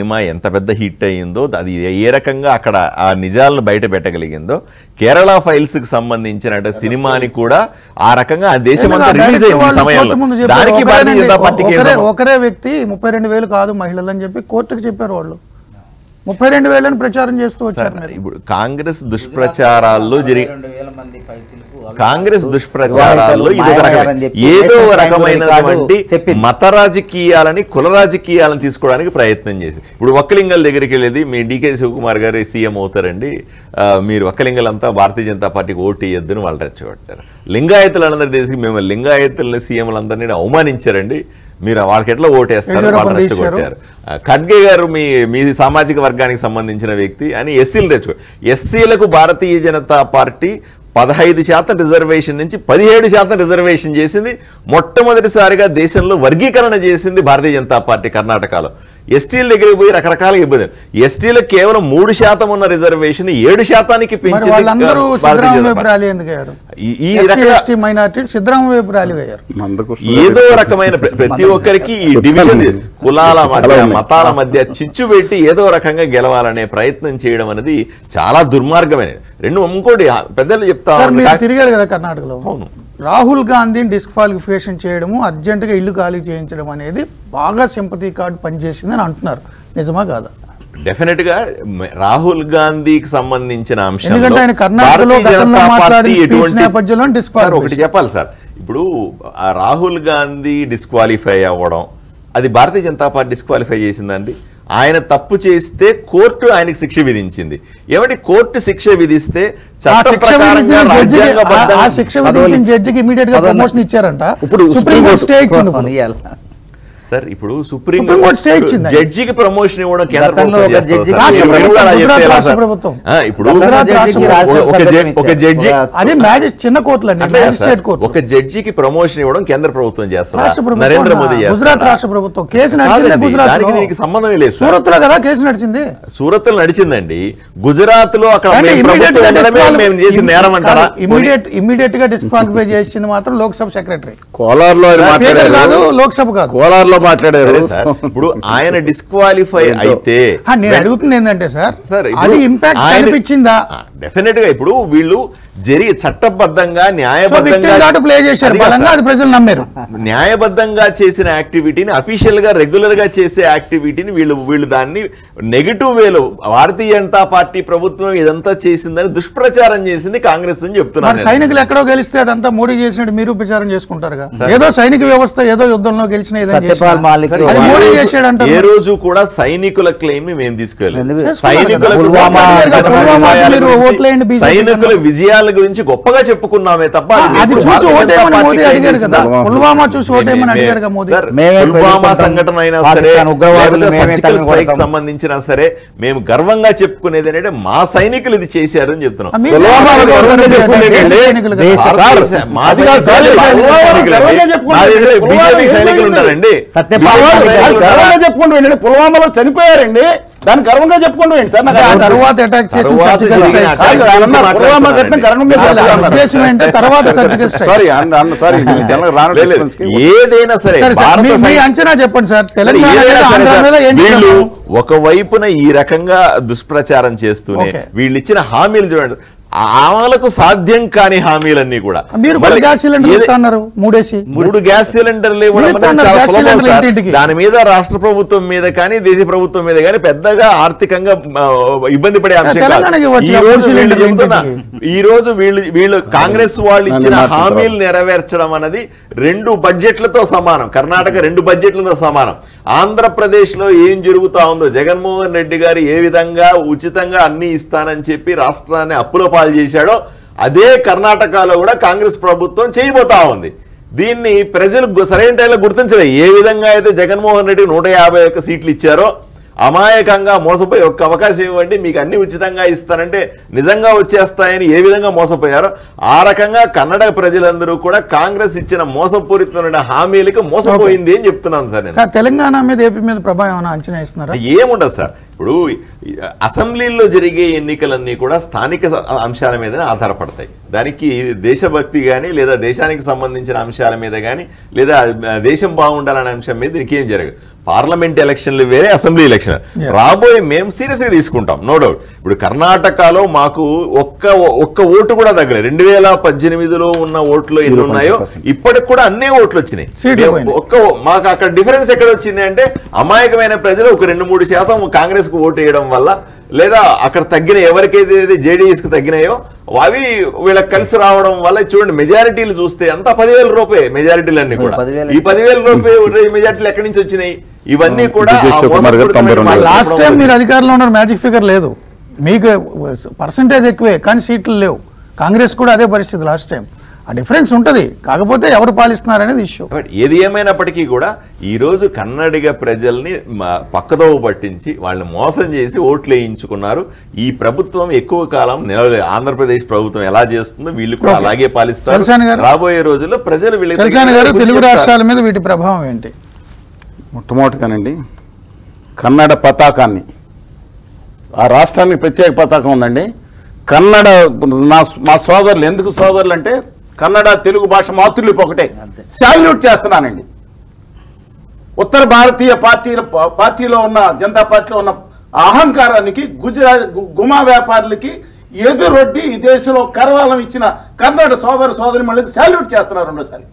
సినిమా ఎంత పెద్ద హిట్ అయ్యిందో అది ఏ రకంగా అక్కడ ఆ నిజాలను బయట పెట్టగలిగిందో కేరళ ఫైల్స్ కి సంబంధించిన సినిమాని కూడా ఆ రకంగా ఆ దేశం అంతా ఎందుకంటే రిలీజ్ డైరెక్ట్ అయింది ఈ వాళ్ళు సమయంలో కోర్టు ముందు చెప్పారు, దానికి భారతీయ ఒకరేనండి, జనతా పార్టీకి ఏం ఒకరే- సంబంధం? ఒకరే వ్యక్తి ముప్పై రెండు వేలు కాదు మహిళలు అని చెప్పి కోర్టుకు చెప్పారు వాళ్ళు ముప్పై రెండు వేలని ప్రచారం చేస్తూ వచ్చారు మీరు ఇప్పుడు కాంగ్రెస్ దుష్ప్రచారాల్లో జరిగి రెండు వేల మంది పైచిలకు కాంగ్రెస్ దుష్ప్రచారాల్లో ఇది ఒక రకమైన మాయమాటలని చెప్పి ఏదో దేశం రకమైనటువంటి రికార్డు చెప్పింది. మత రాజకీయాలని కుల రాజకీయాలను తీసుకోవడానికి ప్రయత్నం చేసింది ఇప్పుడు ఒక్కలింగల దగ్గరికి వెళ్ళేది మీ డీకే శివకుమార్ గారు సీఎం అవుతారండి ఆ, మీరు ఒక్కలింగలంతా భారతీయ జనతా పార్టీకి ఓటు వేయొద్దని వాళ్ళు రెచ్చగొట్టారు లింగాయతులందరి దేశం మేము లింగాయతులని సీఎంలందరినీ అవమానించారండి మీరు వాళ్ళకి ఎట్లా ఓటేస్తారు యడ్యూరప్పని వాళ్ళు తీశారు. రెచ్చగొట్టారు ఆ, ఖడ్గే గారు మీ మీ సామాజిక వర్గానికి సంబంధించిన వ్యక్తి అని ఎస్సీలు రెచ్చుకో ఎస్సీలకు భారతీయ జనతా పార్టీ పదహైదు శాతం రిజర్వేషన్ నుంచి పదిహేడు శాతం రిజర్వేషన్ చేసింది మొట్టమొదటిసారిగా దేశంలో వర్గీకరణ చేసింది భారతీయ జనతా పార్టీ కర్ణాటకలో ఎస్టీల దగ్గరికి పోయి రకరకాల ఇబ్బంది ఎస్టీలకు కేవలం మూడు శాతం ఉన్న రిజర్వేషన్ ఏడు శాతానికి మరి పెంచింది వాళ్ళందరూ భారతీయ సిద్ధరామ జనతా వైపు పార్టీ. ర్యాలీ ఎందుకు అయ్యారు ఈ- ఈ ఎస్సీ, రకంగా ఎస్టీ మైనార్టీ సిద్ధరామ వైపు ర్యాలీ అయ్యారు ఏదో రకమైన ప్ర- ప్రతి ఒక్కరికి ఈ డివిజన్ కులాల మధ్య మతాల మధ్య చిచ్చు పెట్టి ఏదో రకంగా గెలవాలనే ప్రయత్నం చేయడం అనేది చాలా దుర్మార్గమైన రెండు ఇంకోటి ఆ పెద్దలు చెప్తా సార్ మీరు ఉన్నారు, తిరిగారు కదా కర్ణాటకలో అవును. రాహుల్ గాంధీని డిస్క్వాలిఫికేషన్ చేయడము అర్జెంటుగా ఇల్లు ఖాళీ చేయించడం అనేది బాగా సింపతి కార్డు పనిచేసిందని అంటున్నారు నిజమా కాదా డెఫినెట్ గా మ- రాహుల్ గాంధీకి సంబంధించిన అంశంలో ఎందుకంటే ఆయన కర్ణాటకలో భారతీయ గతంలో జనతా మాట్లాడిన పార్టీ speech ఎటువంటి- నేపథ్యంలో disqualification. సార్ ఒకటి చెప్పాలి సార్ ఇప్పుడు ఆ రాహుల్ గాంధీ డిస్క్వాలిఫై అవ్వడం అది భారతీయ జనతా పార్టీ డిస్క్వాలిఫై చేసిందండి ఆయన తప్పు చేస్తే కోర్టు ఆయనకి శిక్ష విధించింది ఏమంటే కోర్టు శిక్ష విధిస్తే ఆ చట్ట శిక్ష ప్రకారంగా విధించిన జడ్జికి ఆ- ఆ రాజ్యాంగబద్ధంగా శిక్ష విధించిన జడ్జికి ఇమీడియట్ గా పదవులు- ప్రమోషన్ ఇచ్చారంట ఇప్పుడు సుప్రీం కోర్టు స్టే ఇచ్చింది ఇప్పుడు. ఇయ్యాలి. సార్ ఇప్పుడు సుప్రీం సుప్రీం కోర్టు స్టే ఇచ్చింది. జడ్జికి ప్రమోషన్ ఇవ్వడం కేంద్ర గతంలో ప్రభుత్వం ఒక చేస్తుందా జడ్జికి సార్? రాష్ట్ర మీరు కూడా అలా ప్రభుత్వం, చెప్తే ఎలా రాష్ట్ర సార్? ప్రభుత్వం. ఆ, ఇప్పుడు గుజరాత్ జడ్జికి రాష్ట్ర రాజ్యసభ ఒక జడ్- సభ్యత్వం ఒక ఇచ్చారు. జడ్జి ఒక- అది మ్యాజిక్ చిన్న కోర్టులు అండి అట్లా కాదు మ్యాజిస్ట్రేట్ సార్. కోర్టు ఒక జడ్జికి ప్రమోషన్ ఇవ్వడం కేంద్ర ప్రభుత్వం చేస్తుందా రాష్ట్ర ప్రభుత్వం నరేంద్ర మోదీ గుజరాత్ చేస్తారా? రాష్ట్ర ప్రభుత్వం కేసు నడిచింది కాదండి, గుజరాత్ దానికి దీనికి సంబంధమే లేదు సార్ సూరత్ లో కదా కేసు నడిచింది సూరత్ లో నడిచిందండి గుజరాత్ లో అక్కడ అంటే మేము immediate ప్రభుత్వం గా ఉండడమే disqualify- మేము చేసిన నేరం అంటారా ఇమీడియట్ ఇమీడియట్ గా డిస్క్వాలిఫై చేసింది మాత్రం లోక్సభ సెక్రటరీ కోలార్లో ఆయన స్పీకర్ కాదు మాట్లాడారు లోక్సభ కాదు కోలార్లో మాట్లాడారు సరే సార్ ఇప్పుడు ఆయన డిస్క్వాలిఫై అయితే ఆ, నేను అడుగుతుంది ఏంటంటే సార్ సార్ అది ఇంపాక్ట్ కనిపించిందా డెఫినెట్ గా ఇప్పుడు వీళ్ళు జరిగి చట్టబద్ధంగా సో న్యాయబద్ధంగా విక్టిమ్ కార్డు ప్లే చేశారు అది కాదు బలంగా సార్. అది ప్రజలు నమ్మారు న్యాయబద్ధంగా చేసిన యాక్టివిటీని అఫీషియల్ గా రెగ్యులర్ గా చేసే యాక్టివిటీని వీళ్ళు వీళ్ళు దాన్ని నెగిటివ్ వేలో భారతీయ జనతా పార్టీ ప్రభుత్వం ఇదంతా చేసిందని దుష్ప్రచారం చేసింది కాంగ్రెస్ అని మరి చెప్తున్నాను నేను. సైనికులు ఎక్కడో గెలిస్తే అదంతా మోడీ చేసినట్టు మీరు ప్రచారం చేసుకుంటారుగా ఏదో సైనిక వ్యవస్థ ఏదో యుద్ధంలో గెలిచిన ఏదో సత్యపాల్ మాలిక్ సరే, అది ఏ మోడీ రోజు- చేసాడంటారు ఏ మరి. రోజు కూడా సైనికుల క్లెయిమ్ మేము తీసుకోలేదు ఎందుకు? సైనికులకు పుల్వామా- సంబంధించిన పుల్వామా విజయాల మీరు గురించి- ఓట్లేయండి BJP సైనికుల కన్నా. విజయాల గురించి గొప్పగా చెప్పుకున్నామే తప్ప అది ఎప్పుడు చూసి భారతీయ జనతా ఓటేయమని పార్టీ మోదీ క్లెయిమ్ అడిగారు కదా చేసిందా? పుల్వామా చూసి మే- ఓటేయమని మే- అడిగారుగా మోదీ సార్, మేమే పుల్వామా పెట్టుకుంటాం. సంఘటన అయినా సరే పాకిస్తాన్ ఉగ్రవాదులు లేకపోతే మేమే సర్జికల్ తరిమి స్ట్రైక్ కొడతాం. సంబంధించిన సరే మేము గర్వంగా చెప్పుకునేది ఏంటంటే మా సైనికులు ఇది చేశారు అని చెప్తున్నాం మీ పుల్వామా సైనికులు గవర్నమెంట్ దేశ చెప్పుకోలేదండి. సైనికులు కదా. దేశ- భారతదేశ- మా అది కాదు సార్, సైనికులు ఇది భారతదేశ గర్వంగా సైనికులండి. చెప్పుకుంటే మా దేశంలో పుల్వామా బీజేపీ ఏం సైనికులు జరిగింది? ఉంటారండి సత్యపాల్ బీజేపీ మాలిక్ సైనికులు ఉంటారా? గర్వంగా చెప్పుకుంటూ ఏంటంటే పుల్వామాలో చనిపోయారండి దాన్ని గర్వంగా చెప్పుకుంటూ ఏంటి సార్ నాకు ఆ అర్థం కాదు. తర్వాత అటాక్ చేసిన తర్వాత సర్జికల్ జరిగిన స్ట్రైక్ attack కాదు, ఆయన అన్నారు, పుల్వామా ఘటన గర్వంగా వాళ్ళ చెప్పుకుంటున్నారు. ఉద్దేశం ఏంటంటే తర్వాత సర్జికల్ స్ట్రైక్ సారీ అన్న అన్న సారీ జనరల్ రాను లేదు, response కి. ఏదైనా సరే సరే సార్ భారత మీ- మీ సైనికులు అంచనా చెప్పండి సార్ సరే, తెలంగాణ ఏదైనా మీద, సరే ఆంధ్ర సార్, మీద ఏం వీళ్ళు చేశారు? ఒకవైపున ఈ రకంగా దుష్ప్రచారం చేస్తూనే ఓకే. వీళ్ళు ఇచ్చిన హామీలు చూడండి ఆ అమలుకు సాధ్యం కాని హామీలన్నీ కూడా మీరు కూడా మళ్ళీ గ్యాస్ సిలిండర్ ఏది- ఇస్తా అన్నారు మూడేసి మూడు గ్యాస్ సిలిండర్లు ఇవ్వడం మీరు అనేది ఇస్తున్నారు చాలా గ్యాస్ సులభం సిలిండర్లు సార్. ఇంటింటికి. దాని మీద రాష్ట్ర ప్రభుత్వం మీద కానీ దేశ ప్రభుత్వం మీద కానీ పెద్దగా ఆర్థికంగా ఆ, ఇబ్బంది పడే అంశం కాదు తెలంగాణకి వచ్చి ఈ ఆ రోజు మూడు వీళ్ళు సిలిండర్లు చెబుతున్న ఈ రోజు వీళ్ళు వీళ్ళు కాంగ్రెస్ వాళ్ళు ఇచ్చిన నన్ను మాట్లాడతారు. హామీలు నెరవేర్చడం అన్నది రెండు బడ్జెట్లతో సమానం కర్ణాటక రెండు బడ్జెట్లతో సమానం ఆంధ్రప్రదేశ్ లో ఏం జరుగుతా ఉందో జగన్మోహన్ రెడ్డి గారు ఏ విధంగా ఉచితంగా అన్ని ఇస్తానని చెప్పి రాష్ట్రాన్ని అప్పుల పాలు చేశాడో అదే కర్ణాటకలో కూడా కాంగ్రెస్ ప్రభుత్వం చేయబోతా ఉంది దీన్ని ప్రజలు గు- సరైన టైంలో గుర్తించలేదు ఏ విధంగా అయితే జగన్మోహన్ రెడ్డి నూట యాభై ఒక్క సీట్లు ఇచ్చారో అమాయకంగా మోసపోయి ఒక్క అవకాశం ఇవ్వండి మీకు అన్ని ఉచితంగా ఇస్తానంటే నిజంగా వచ్చేస్తాయని ఏ విధంగా మోసపోయారో ఆ రకంగా కన్నడ ప్రజలందరూ కూడా కాంగ్రెస్ ఇచ్చిన మోసపూరితమైన హామీలకు మోసపోయింది అని చెప్తున్నాను సార్ నేను కా- తెలంగాణ మీద ఏపీ మీద ప్రభావం ఏమైనా అంచనా ఇస్తున్నారా ఏముండదు సార్ ఇప్పుడు ఈ అసెంబ్లీలో జరిగే ఎన్నికలన్నీ కూడా స్థానిక స- అంశాల మీదనే ఆధారపడతాయి దానికి దేశభక్తి కానీ లేదా దేశానికి సంబంధించిన అంశాల మీద కానీ లేదా ఆ, దేశం బాగుండాలనే అంశం మీద దీనికి ఏం జరగదు పార్లమెంట్ ఎలక్షన్లు వేరే అసెంబ్లీ ఎలక్షన్ రాబోయే మేము సీరియస్గా తీసుకుంటాం నో డౌట్ ఇప్పుడు కర్ణాటకలో మాకు ఒక్క ఒక్క ఓటు కూడా తగ్గలేదు రెండు వేల పద్దెనిమిదిలో ఉన్న ఓట్లు ఎన్ని ఉన్నాయో ఇప్పటికి కూడా అన్నే ఓట్లు వచ్చినాయి సీట్లు పోయినాయి. ఒక్క మాకు అక్కడ డిఫరెన్స్ ఎక్కడ వచ్చింది అంటే అమాయకమైన ప్రజలు ఒక రెండు మూడు శాతం కాంగ్రెస్ కు ఓటు వేయడం వల్ల లేదా అక్కడ తగ్గిన ఎవరికైతే జేడీఎస్ కి తగ్గినాయో అవి వీళ్ళకి కలిసి రావడం వల్ల చూడండి మెజారిటీలు చూస్తే అంతా పదివేల రూపాయే మెజారిటీలు అన్ని కూడా పదివేలు. ఈ పదివేల రూపాయలు మెజారిటీలు ఎక్కడి నుంచి వచ్చినాయి ఇవన్నీ కూడా ఆ విజయ్ కుమార్ గారు తొంభై రెండు మోసపూరితమైన లాస్ట్ టైం మీరు అధికారంలో ఉన్న మ్యాజిక్ ఫిగర్ లేదు మీకు పర్సంటేజ్ ఎక్కువే కానీ సీట్లు లేవు కాంగ్రెస్ కూడా అదే పరిస్థితి లాస్ట్ టైం ఆ డిఫరెన్స్ ఉంటుంది కాకపోతే ఎవరు పాలిస్తున్నారు అనేది ఇష్యూ బట్ ఏది ఏమైనప్పటికీ కూడా ఈ రోజు కన్నడిగ ప్రజల్ని మ- పక్కదోవ పట్టించి వాళ్ళని మోసం చేసి ఓట్లు వేయించుకున్నారు ఈ ప్రభుత్వం ఎక్కువ కాలం నిలవలేదు ఆంధ్రప్రదేశ్ ప్రభుత్వం ఎలా చేస్తుందో వీళ్ళు కూడా Okay. అలాగే పాలిస్తారు చలసాని గారు? రాబోయే రోజుల్లో ప్రజలు వీళ్ళకి చలసాని గారు బుద్ధి తెలుగు చెప్తారు. రాష్ట్రాల మీద వీటి ప్రభావం ఏంటి మొట్టమొదటిగానండి కన్నడ పతాకాన్ని ఆ రాష్ట్రానికి ప్రత్యేక పతాకం ఉందండి కన్నడ నా మా సోదరులు ఎందుకు సోదరులు అంటే కన్నడ తెలుగు భాష మాతృలిపి ఒకటే శాల్యూట్ చేస్తున్నానండి ఉత్తర భారతీయ పార్టీల పార్టీలో ఉన్న జనతా పార్టీలో ఉన్న అహంకారానికి గుజరాత్ గు- గుమా వ్యాపారులకి ఎదురొడ్డి ఈ దేశంలో కరవాలం ఇచ్చిన కన్నడ సోదర సోదరి మళ్ళీ శాల్యూట్ చేస్తున్నారు రెండోసారి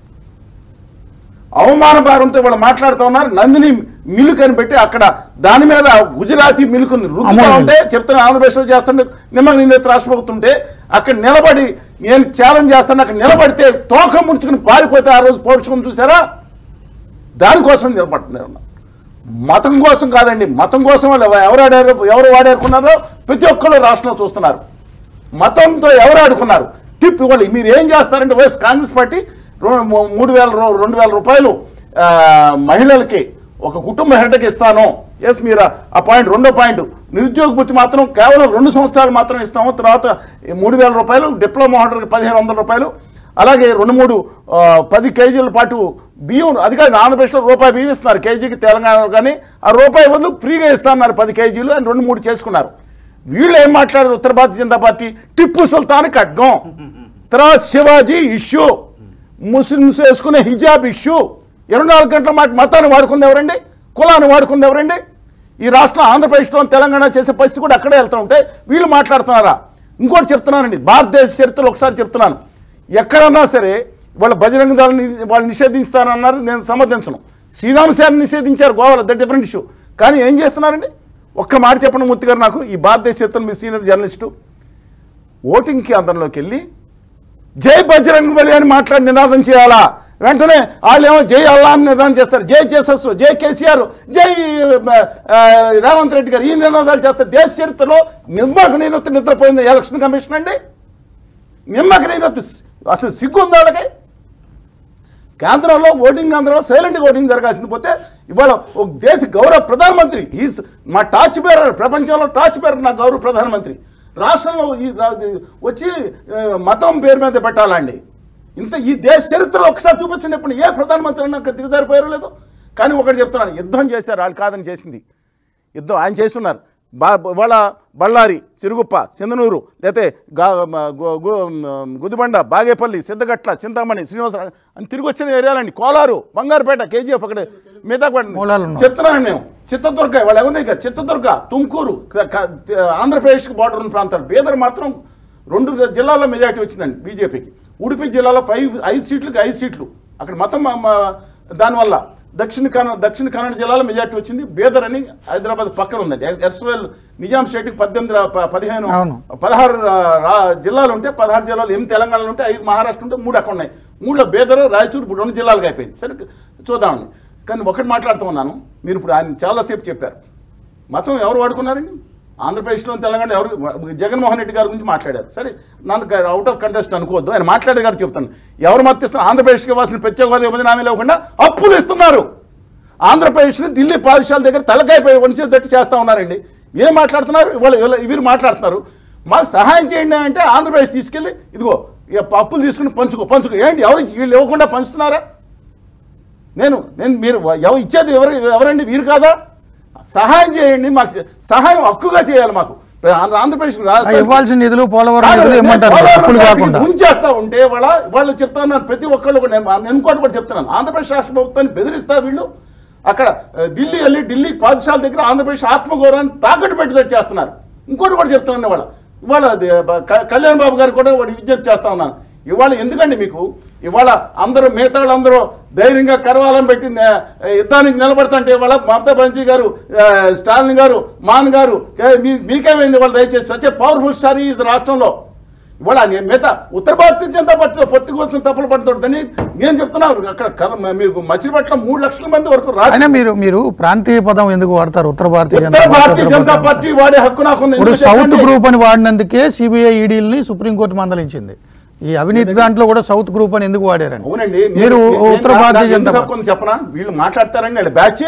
అవమాన భారంతో వాళ్ళు మాట్లాడుతూ ఉన్నారు నందిని మిల్క్ అని పెట్టి అక్కడ దాని మీద గుజరాతీ మిల్క్ రుద్దుతా అమూల్ ఉంటే చెప్తున్నా ఆంధ్రప్రదేశ్లో చేస్తుంటే నిమ్మక నిన్న రాష్ట్రపడుతుంటే అక్కడ నిలబడి నేను ఛాలెంజ్ చేస్తాను అక్కడ నిలబడితే తోక ముడుచుకుని పారిపోతే ఆ రోజు పౌరుషం చూసారా దానికోసం నిలబడుతున్నారు మతం కోసం కాదండి మతం కోసం వాళ్ళు ఎవరు ఆడారు ఎవరు వాడారుకున్నారో ప్రతి ఒక్కరు రాష్ట్రంలో చూస్తున్నారు మతంతో ఎవరు ఆడుకున్నారు టిప్ ఇవ్వాలి మీరు ఏం చేస్తారంటే వైఎస్ కాంగ్రెస్ పార్టీ రో- మూ- మూడు వేల రూ- రెండు వేల రూపాయలు ఆ, మహిళలకి ఒక కుటుంబ హెడ్కి ఇస్తాను ఎస్ మీరు ఆ పాయింట్ రెండో పాయింట్ నిరుద్యోగ భృతి మాత్రం కేవలం రెండు సంవత్సరాలు మాత్రం ఇస్తాము తర్వాత ఈ మూడు వేల రూపాయలు డిప్లొమా హోల్డర్కి పదిహేను వందల రూపాయలు అలాగే రెండు మూడు ఆ, పది కేజీల పాటు బియ్యం అది కాదు ఆంధ్రప్రదేశ్లో రూపాయి బియ్యం ఇస్తున్నారు కేజీకి తెలంగాణలో కానీ ఆ రూపాయి బదులు ఫ్రీగా ఇస్తున్నారు పది కేజీలు అని రెండు మూడు చేసుకున్నారు వీళ్ళు ఏం మాట్లాడారు ఉత్తర భారతీయ జనతా పార్టీ టిప్పు సుల్తాన్ ఖడ్గం తర్వాత శివాజీ ఇష్యూ ముస్లిమ్స్ వేసుకునే హిజాబ్ ఇష్యూ ఇరవై నాలుగు గంటల మాట మతాన్ని వాడుకుంది ఎవరండి కులాన్ని వాడుకుంది ఎవరండి ఈ రాష్ట్రం ఆంధ్రప్రదేశ్లో తెలంగాణ చేసే పరిస్థితి కూడా అక్కడే వెళ్తూ ఉంటే వీళ్ళు మాట్లాడుతున్నారా ఇంకోటి చెప్తున్నానండి భారతదేశ చరిత్రలో ఒకసారి చెప్తున్నాను ఎక్కడన్నా సరే వాళ్ళ బజరంగ దళాన్ని వాళ్ళు నిషేధిస్తారన్నారు నేను సమర్థించను శ్రీరామ్ సార్ని నిషేధించారు గోవాలో దట్ డిఫరెంట్ ఇష్యూ కానీ ఏం చేస్తున్నారండి ఒక్క మాట చెప్పండి మూర్తి గారు నాకు ఈ భారతదేశ చరిత్రలో మీ సీనియర్ జర్నలిస్టు ఓటింగ్ కేంద్రంలోకి వెళ్ళి జై బజరంగ్ బలి అని మాట్లాడి నినాదం చేయాలా వెంటనే వాళ్ళు ఏమో జై అల్లా అని నినాదం చేస్తారు జై జేసస్ జై కేసీఆర్ జై ఆ, రేవంత్ రెడ్డి గారు ఈ నినాదాలు చేస్తారు దేశ చరిత్రలో నిమ్మక నీరొత్తి నిద్రపోయింది ఎలక్షన్ కమిషన్ అండి నిమ్మక నీరొత్తి అసలు సిగ్గుంది వాళ్ళకి కేంద్రంలో ఓటింగ్ కేంద్రంలో సైలెంట్ ఓటింగ్ జరగాల్సింది పోతే ఇవాళ ఒక దేశ గౌరవ ప్రధానమంత్రి ఈజ్ మా టార్చ్ బేరర్ ప్రపంచంలో టార్చ్ బేరర్ నా గౌరవ ప్రధానమంత్రి రాష్ట్రంలో ఈ రా- వచ్చి ఆ, మతం పేరు మీద పెట్టాలండి ఇంత ఈ దేశ చరిత్రలో ఒకసారి చూపించండి ఇప్పుడు ఏ ప్రధానమంత్రి అయినా దిగజారిపోయారో లేదో కానీ ఒకటి చెప్తున్నాను యుద్ధం చేశారు వాళ్ళు కాదని చేసింది యుద్ధం ఆయన చేస్తున్నారు బా వాళ్ళ బళ్ళారి సిరుగుప్ప సింధనూరు లేతే గా మ- గు- గు- మ- గుదిబండ బాగేపల్లి సిద్ధగట్ల చింతామణి శ్రీనివాస అని తిరిగి వచ్చిన ఏరియాలండి కోలారు బంగారుపేట కేజీఎఫ్ అక్కడ మిగతా మూలాలు ఉన్నాయి. చెప్తున్నాను నేను చిత్తదుర్గ వాళ్ళు ఎవరిని ఇక చిత్తదుర్గ తుమ్కూరు క- క- ఆంధ్రప్రదేశ్కి బార్డర్ ఉన్న ప్రాంతాలు బీదర్ మాత్రం రెండు జిల్లాల్లో మెజార్టీ వచ్చిందండి బీజేపీకి ఉడిపి జిల్లాలో ఫైవ్ ఐదు సీట్లకి ఐదు సీట్లు అక్కడ మొత్తం మ- మ- దానివల్ల దక్షిణ కన్నడ దక్షిణ కన్నడ జిల్లాలో మెజార్టీ వచ్చింది బీదర్ అని హైదరాబాద్ పక్కన ఉందండి ఎర్స్వెల్ నిజాం స్టేట్కి పద్దెనిమిది రా- ప- పదిహేను అవును. పదహారు రా- రా- జిల్లాలు ఉంటే పదహారు జిల్లాలు ఎనిమిది తెలంగాణలో ఉంటే ఐదు మహారాష్ట్ర ఉంటే మూడు అక్కడ ఉన్నాయి మూడులో బేదర్ రాయచూరు ఇప్పుడు రెండు జిల్లాలుగా అయిపోయింది సరే చూద్దామండి కానీ ఒకటి మాట్లాడుతూ ఉన్నాను మీరు ఇప్పుడు ఆయన చాలాసేపు చెప్పారు మతం ఎవరు వాడుకున్నారండి ఆంధ్రప్రదేశ్లో తెలంగాణ ఎవరు జగన్మోహన్ రెడ్డి గారి గురించి మాట్లాడారు సరే నన్ను అవుట్ ఆఫ్ కంటెస్ట్ అనుకోవద్దు ఆయన మాట్లాడే గారు చెప్తాను ఎవరు మద్దతు ఇస్తున్నారు ఆంధ్రప్రదేశ్కి ఇవ్వాల్సిన ప్రత్యేక హోదా విభజన హామీ లేకుండా అప్పులు ఇస్తున్నారు ఆంధ్రప్రదేశ్ని ఢిల్లీ పాఠశాల దగ్గర తలకాయ వంచేటట్టు చేస్తూ ఉన్నారండి ఏం మాట్లాడుతున్నారు ఇవాళ ఇవాళ వీరు మాట్లాడుతున్నారు మాకు సహాయం చేయండి అంటే ఆంధ్రప్రదేశ్ తీసుకెళ్ళి ఇదిగో ఇక అప్పులు తీసుకుని పంచుకో పంచుకో ఏంటి ఎవరు వీళ్ళు ఇవ్వకుండా పంచుతున్నారా నేను నేను మీరు ఎవ ఇచ్చేది ఎవరు ఎవరండి వీరు కాదా సహాయం చేయండి మాకు సహాయం హక్కుగా చేయాలి మాకు ఆంధ్ర- ఆంధ్రప్రదేశ్ ఆ రాష్ట్రానికి ఇవ్వాల్సిన నిధులు పోలవరం కాదు, నిధులు నేను ఇమ్మంటారు పోలవరం అప్పులు ప్రాజెక్టుని కాకుండా ఉంచేస్తా ఉంటే వాళ్ళ వాళ్ళు చెప్తాను ప్రతి ఒక్కళ్ళు కూడా నేను నేను ఇంకోటి కూడా చెప్తున్నాను ఆంధ్రప్రదేశ్ రాష్ట్ర ప్రభుత్వాన్ని బెదిరిస్తా వీళ్ళు అక్కడ ఆ, ఢిల్లీ వెళ్ళి ఢిల్లీ పాఠశాల దగ్గర ఆంధ్రప్రదేశ్ ఆత్మగౌరవాన్ని తాకట్టు పెట్టేటట్టు చేస్తున్నారు ఇంకోటి కూడా చెప్తున్నాను ఇవాళ ఇవాళ అది, బ- క- కళ్యాణ్ బాబు గారు కూడా వాడి విజ్ఞప్తి చేస్తా ఉన్నాను ఇవాళ ఎందుకండి మీకు ఇవాళ అందరూ మిగతా వాళ్ళందరూ ధైర్యంగా కరవాలని పెట్టి నే- యుద్ధానికి నిలబడుతుంటే ఇవాళ మమతా బెనర్జీ గారు ఆ, స్టాలిన్ గారు మాన్ గారు ఏ, మీ- మీకేమైంది వాళ్ళు దయచేసి వచ్చే పవర్ఫుల్ స్టార్ ఈ రాష్ట్రంలో ఇవాళ నేను మిగతా ఉత్తర భారతీయ జనతా పార్టీలో పొత్తి కోసం తప్పులు పడుతుందని నేను చెప్తున్నాను అక్కడ కర- మీకు మచిలీపట్నం మూడు లక్షల మంది వరకు రాజ అయినా మీరు మీరు ప్రాంతీయ పదం ఎందుకు వాడతారు ఉత్తర భారతీయ ఉత్తర జనతా పార్టీ, భారతీయ ఉత్తర జనతా భారతీయ పార్టీ వాడే హక్కు నాకు ఉంది. ఇప్పుడు ఎందుకు సౌత్ చెప్పండి? గ్రూప్ అని వాడినందుకే సిబిఐ ఈడీలని సుప్రీంకోర్టు మందలించింది ఈ అవినీతి దాంట్లో కూడా సౌత్ గ్రూప్ అని ఎందుకు వాడారని అవునండి నేను- మీరు నేను- ఉత్తర నాకు- భారతీయ నాకు జనతా ఎందుకు పార్టీ హక్కు ఉంది చెప్పనా వీళ్ళు మాట్లాడతారని వీళ్ళ బ్యాచ్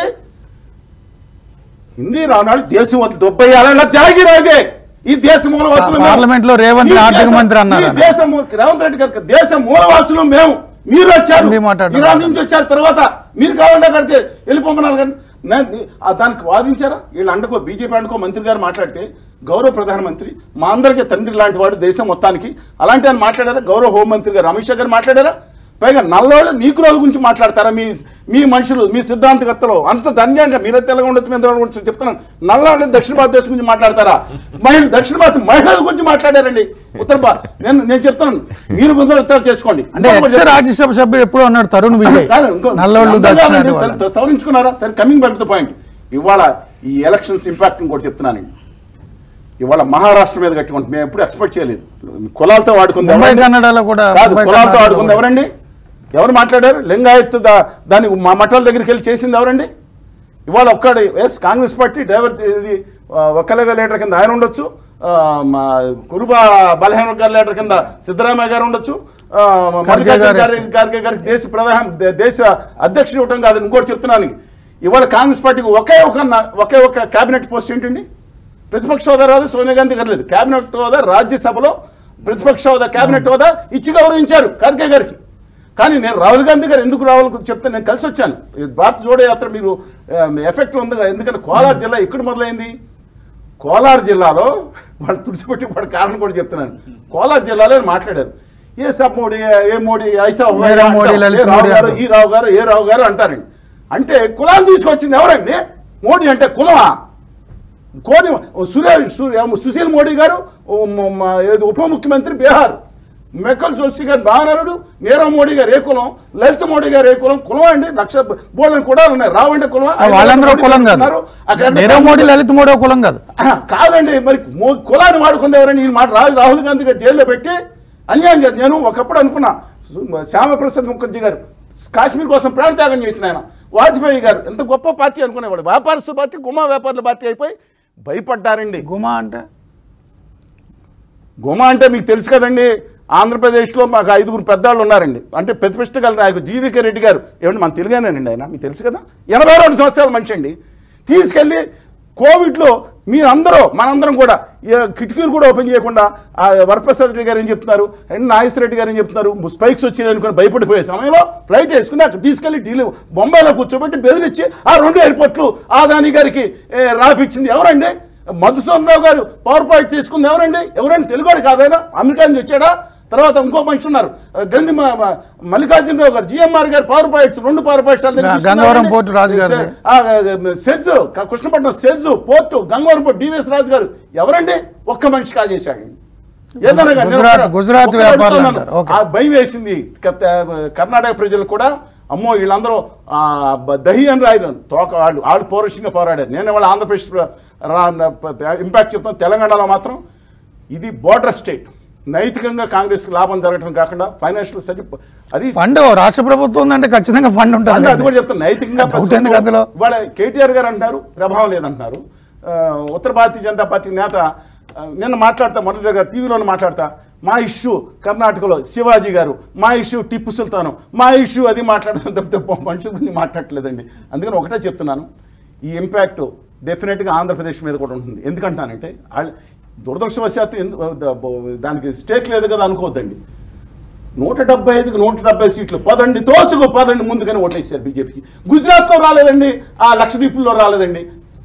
హిందీ రానాడు దేశం వద్ద దొబ్బయ్యాలన్న జాగిరాగే ఈ దేశ మూలవాసులు మేము. పార్లమెంట్ లో రేవంత్ ఈ ఆర్థిక దేశం- మంత్రి అన్నారు ఈ ఆయన. దేశం రేవంత్ రెడ్డి గారు దేశ మూలవాసులు మేము మీరు వచ్చారు హిందీ మాట్లాడుతున్నారు. ఇరాన్ నుంచి వచ్చారు తర్వాత మీరు కావాలంటే అక్కడికి వెళ్ళిపోమన్నారు కానీ నేను- ఆ దానికి వాదించారా వీళ్ళు అండకో బీజేపీ అండకో మంత్రి గారు మాట్లాడితే గౌరవ ప్రధానమంత్రి మా అందరికీ తండ్రి లాంటి వాడు దేశం మొత్తానికి అలాంటి ఆయన మాట్లాడారా గౌరవ హోంమంత్రి గారు అమిత్ షా గారు మాట్లాడారా పైగా నల్లోళ్ళు నీకురోల గురించి మాట్లాడతారా మీ మీ మనుషులు మీ సిద్ధాంతకర్తలు అంత ధన్యంగా మీరే తెలంగాణ ఉండొచ్చు మీద గురించి చెప్తున్నాను నల్లోళ్ళు దక్షిణ భారతదేశం గురించి మాట్లాడతారా మహిళలు దక్షిణ భారత మహిళల గురించి మాట్లాడారండి ఉత్తర భారత్ నేను నేను చెప్తున్నాను మీరు ముందర ఉత్తరం చేసుకోండి అంటే ఎక్స్ రాజ్యసభ సభ్యుడు ఎప్పుడో అన్నాడు తరుణ్ విజయ్ కాదు, ఇంకో- నల్లోళ్ళు అర్థం దక్షిణాది కాదండి, వాళ్ళు. త- సవరించుకున్నారా సరే కమింగ్ బ్యాక్ టు పాయింట్ ఇవాళ ఈ ఎలక్షన్స్ ఇంపాక్ట్ ఇంకోటి చెప్తున్నానండి ఇవాళ మహారాష్ట్ర మీద కట్టుకుంటే మేము ఎప్పుడు ఎక్స్పెక్ట్ చేయలేదు కులాలతో వాడుకుంది ముంబై ఎవరండి? కన్నడలో కూడా కాదు ముంబై కులాలతో కన్నడలో ఆడుకుంది కూడా. ఎవరండి ఎవరు మాట్లాడారు లింగాయత్ దా- దాని మా మఠాల దగ్గరికి వెళ్ళి చేసింది ఎవరండి ఇవాళ ఒక్కడు ఎస్ కాంగ్రెస్ పార్టీ డ్రైవర్ ఇది ఆ, ఒక్కలేగా లీడర్ కింద ఆయన ఉండొచ్చు ఆ, మా కురుబా బలహీన గారి లీడర్ కింద సిద్ధరామయ్య గారు ఉండొచ్చు ఆ, మల్లికార్జున గారు గారి ఖార్గే గారికి దేశ ప్రధాన దే- దేశ అధ్యక్షుడు ఇవ్వటం కాదు ఇంకోటి చెప్తున్నాను ఇవాళ కాంగ్రెస్ పార్టీకి ఒకే ఒక నా- ఒకే ఒక కేబినెట్ పోస్ట్ ఏంటండి ప్రతిపక్ష హోదా రాదు సోనియా గాంధీ గారు లేదు కేబినెట్ హోదా రాజ్యసభలో ప్రతిపక్ష హోదా కేబినెట్ హోదా ఇచ్చి గౌరవించారు ఖర్గే గారికి కానీ నేను రాహుల్ గాంధీ గారు ఎందుకు రావాలి చెప్తే నేను కలిసి వచ్చాను ఈ భారత్ జోడో యాత్ర మీరు ఎఫెక్ట్ ఉంది కదా, ఎందుకంటే కోలార్ జిల్లా ఎక్కడ మొదలైంది కోలార్ జిల్లాలో వాళ్ళు తుడిచిపెట్టి వాడు కారణం కూడా చెప్తున్నాను కోలార్ జిల్లాలో ఆయన మాట్లాడారు ఏ సబ్ మోడీ ఏ మోడీ ఐసా హువా మేరా మోడీ, అంటారు. లలిత్ ఏ రావు మోడీ గారు అంటారు. ఈ రావు గారు ఏ రావు గారు అంటారండి అంటే కులాన్ని తీసుకొచ్చింది ఎవరండి మోడీ అంటే కులమా కోడి సురేష్ సు- సుశీల్ మోడీ గారు ఓ మ- మ- ఏది ఉప ముఖ్యమంత్రి బీహార్ మెక్కల్ జోషి గారు బాణరుడు నీరవ్ మోడీ గారు ఏ కులం లలిత్ మోడీ గారు ఏ కులం కులం అండి లక్ష బోళ్ళని కూడా ఉన్నాయి రావండి కులం ఆ, వాళ్ళందరూ కులం కాదు ఉన్నారు. అక్కడ నీరవ్ మోడీ లలిత్ మోడీ కులం కాదు కాదండి మరి మో- కులాన్ని వాడుకుంది ఎవరండి ఈ మాట రాజు రాహుల్ గాంధీ గారు జైల్లో పెట్టి అన్యాయం చేసి నేను ఒకప్పుడు అనుకున్నా సు- శ్యామప్రసాద్ ముఖర్జీ గారు కాశ్మీర్ కోసం ప్రాణత్యాగం చేసిన ఆయన వాజ్పేయి గారు ఎంత గొప్ప పార్టీ అనుకునేవాడు వ్యాపారస్తు పార్టీ గుమా వ్యాపారుల పార్టీ అయిపోయి భయపడ్డారండి గుమా అంటే గుమా అంటే మీకు తెలుసు కదండి ఆంధ్రప్రదేశ్లో మాకు ఐదుగురు పెద్దాళ్ళు ఉన్నారండి అంటే ప్రతిష్ట గల నాయకుడు జీవికే రెడ్డి గారు ఏమంటే మన తెలుగానేనండి ఆయన మీకు తెలుసు కదా ఎనభై రెండు సంవత్సరాల మనిషి అండి తీసుకెళ్ళి కోవిడ్లో మీరందరూ మనందరం కూడా ఏ కిటికీలు కూడా ఓపెన్ చేయకుండా ఆ వరప్రసాద్ రెడ్డి గారు ఏం చెప్తున్నారు అండ్ నాగేశ్వర రెడ్డి గారు ఏం చెప్తున్నారు స్పైక్స్ వచ్చినాయి అనుకుని భయపడిపోయే సమయంలో ఫ్లైట్ వేసుకుని అక్కడ తీసుకెళ్లి ఢిల్లీ బొంబాయిలో కూర్చోబెట్టి బెదిరించి ఆ రెండు ఎయిర్పోర్ట్లు ఆదాని గారికి ఏ, రాపిచ్చింది ఎవరండి మధుసూదన్ రావు గారు పవర్ పాయింట్ తీసుకుంది ఎవరండి ఎవరండి తెలుగువాడు కాదైనా అమెరికా నుంచి వచ్చాడా తర్వాత ఇంకో మనిషి ఉన్నారు గంధి మ- మ- మల్లికార్జునరావు గారు జిఎంఆర్ గారు పవర్ పాయింట్స్ రెండు పవర్ పాయింట్స్ వాళ్ళ దగ్గర గ- తీసుకున్నారండి. గంగవరం పోర్టు రాజు గారిది. ఆ, సెజ్ క- Krishnapatnam SEZ port Gangavaram port DVS Raju గారు ఎవరండి ఒక్క మనిషి కాజేశాడు ఏదైనా కానీ గుజరాత్- నేను ఒక్క- గుజరాత్ ఒక్క వ్యాపారులు అడుగుతున్నాను. అంటారు. ఓకే. ఆ భయం వేసింది క- కర్ణాటక ప్రజలు కూడా అమ్మో వీళ్ళందరూ ఆ, బ- దహి అని రాయరు తోక వాళ్ళు వాళ్ళు పౌరుషంగా పోరాడారు నేను వాళ్ళ ఆంధ్రప్రదేశ్ ఇంపాక్ట్ చెప్తాను తెలంగాణలో మాత్రం ఇది బోర్డర్ స్టేట్ నైతికంగా కాంగ్రెస్ లాభం జరగడం కాకుండా ఫైనాన్షియల్ సరి అది ఫండ్ రాష్ట్ర ప్రభుత్వం ఉందంటే ఖచ్చితంగా ఫండ్ అంటే అది ఉంటుంది కూడా చెప్తాను నైతికంగా డౌట్ ఎందుకు అందులో? ఇవాళ కేటీఆర్ గారు అంటారు ప్రభావం లేదంటున్నారు ఆ, ఉత్తర భారతీయ జనతా పార్టీ నేత ఆ, నిన్న మాట్లాడతా మొదటి దగ్గర టీవీలో మాట్లాడతా మా ఇష్యూ కర్ణాటకలో శివాజీ గారు మా ఇష్యూ టిప్పు సుల్తాను మా ఇష్యూ అది మాట్లాడడం తప్పితే మనుషుల గురించి మాట్లాడట్లేదండి అందుకని ఒకటే చెప్తున్నాను ఈ ఇంపాక్ట్ డెఫినెట్గా ఆంధ్రప్రదేశ్ మీద కూడా ఉంటుంది ఎందుకంటానంటే వాళ్ళ- దురదృష్టవశాత్తు ఎందు దానికి స్టేక్ లేదు కదా అనుకోవద్దండి నూట డెబ్బై ఐదుకి నూట డెబ్బై సీట్లు పదండి తోసుకు పదండి ముందుగానే ఓట్లేసారు బీజేపీకి గుజరాత్లో రాలేదండి ఆ లక్షద్వీపుల్లో రాలేదండి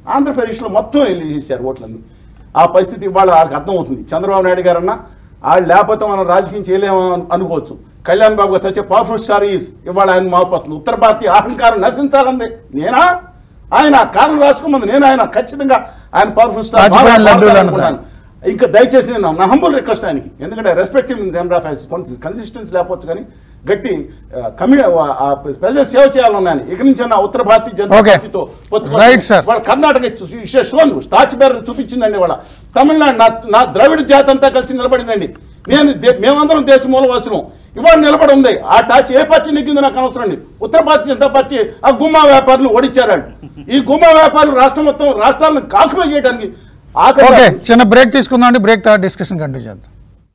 ఆంధ్రప్రదేశ్లో మొత్తం వెళ్ళి చేశారు ఓట్లన్నీ ఆ పరిస్థితి ఇవాళ వాళ్ళకి అర్థమవుతుంది చంద్రబాబు నాయుడు గారన్నా వాళ్ళు లేకపోతే మనం రాజకీయం చేయలేము అను- అనుకోవచ్చు కళ్యాణ్ బాబు గారు సచ్ పవర్ఫుల్ స్టార్ ఈజ్ ఇవాళ ఆయన మార్పు వస్తుంది ఉత్తర భారతీయ అహంకారం నశించాలంది నేనా ఆయన కారణం రాసుకోమంది నేను ఆయన ఖచ్చితంగా ఆయన పవర్ఫుల్ స్టార్ రాజకీయ బాగా లడ్డూలు మాట్లాడాలనుకున్నాను. ఇంకా దయచేసి నేను నా హంబుల్ రిక్వెస్ట్ ఆయనకి ఎందుకంటే రెస్పెక్టివ్ నెంబర్ ఆఫ్ కన్సిస్టెన్సీ లేకపోవచ్చు కానీ గట్టి కమ్యూ ప్రజల సేవ చేయాలన్నా ఇక నుంచి నా ఉత్తర భారతీయ జనతా Okay. పార్టీతో పొత్తు- Right, sir. వాళ్ళ కర్ణాటక షోన్ స్టాచ్ బేర్ చూపించిందండి వాళ్ళ తమిళనాడు నా నా ద్రవిడ జాతి అంతా కలిసి నిలబడిందండి నేను దే- మేమందరం దేశ మూలవాసులం ఇవాళ నిలబడి ఉంది ఆ టాచ్ ఏ పార్టీ నెగ్గిందో నాకు అవసరం అండి ఉత్తర భారతీయ జనతా పార్టీ ఆ గుమ్మా వ్యాపారులు ఓడించారండి ఈ గుమ్మా వ్యాపారులు రాష్ట్రం మొత్తం రాష్ట్రాలను కాకుమై చేయడానికి ఓకే ఆకలి చిన్న బ్రేక్ తీసుకుందాం అండి బ్రేక్ తర్వాత డిస్కషన్ కంటిన్యూ చేద్దాం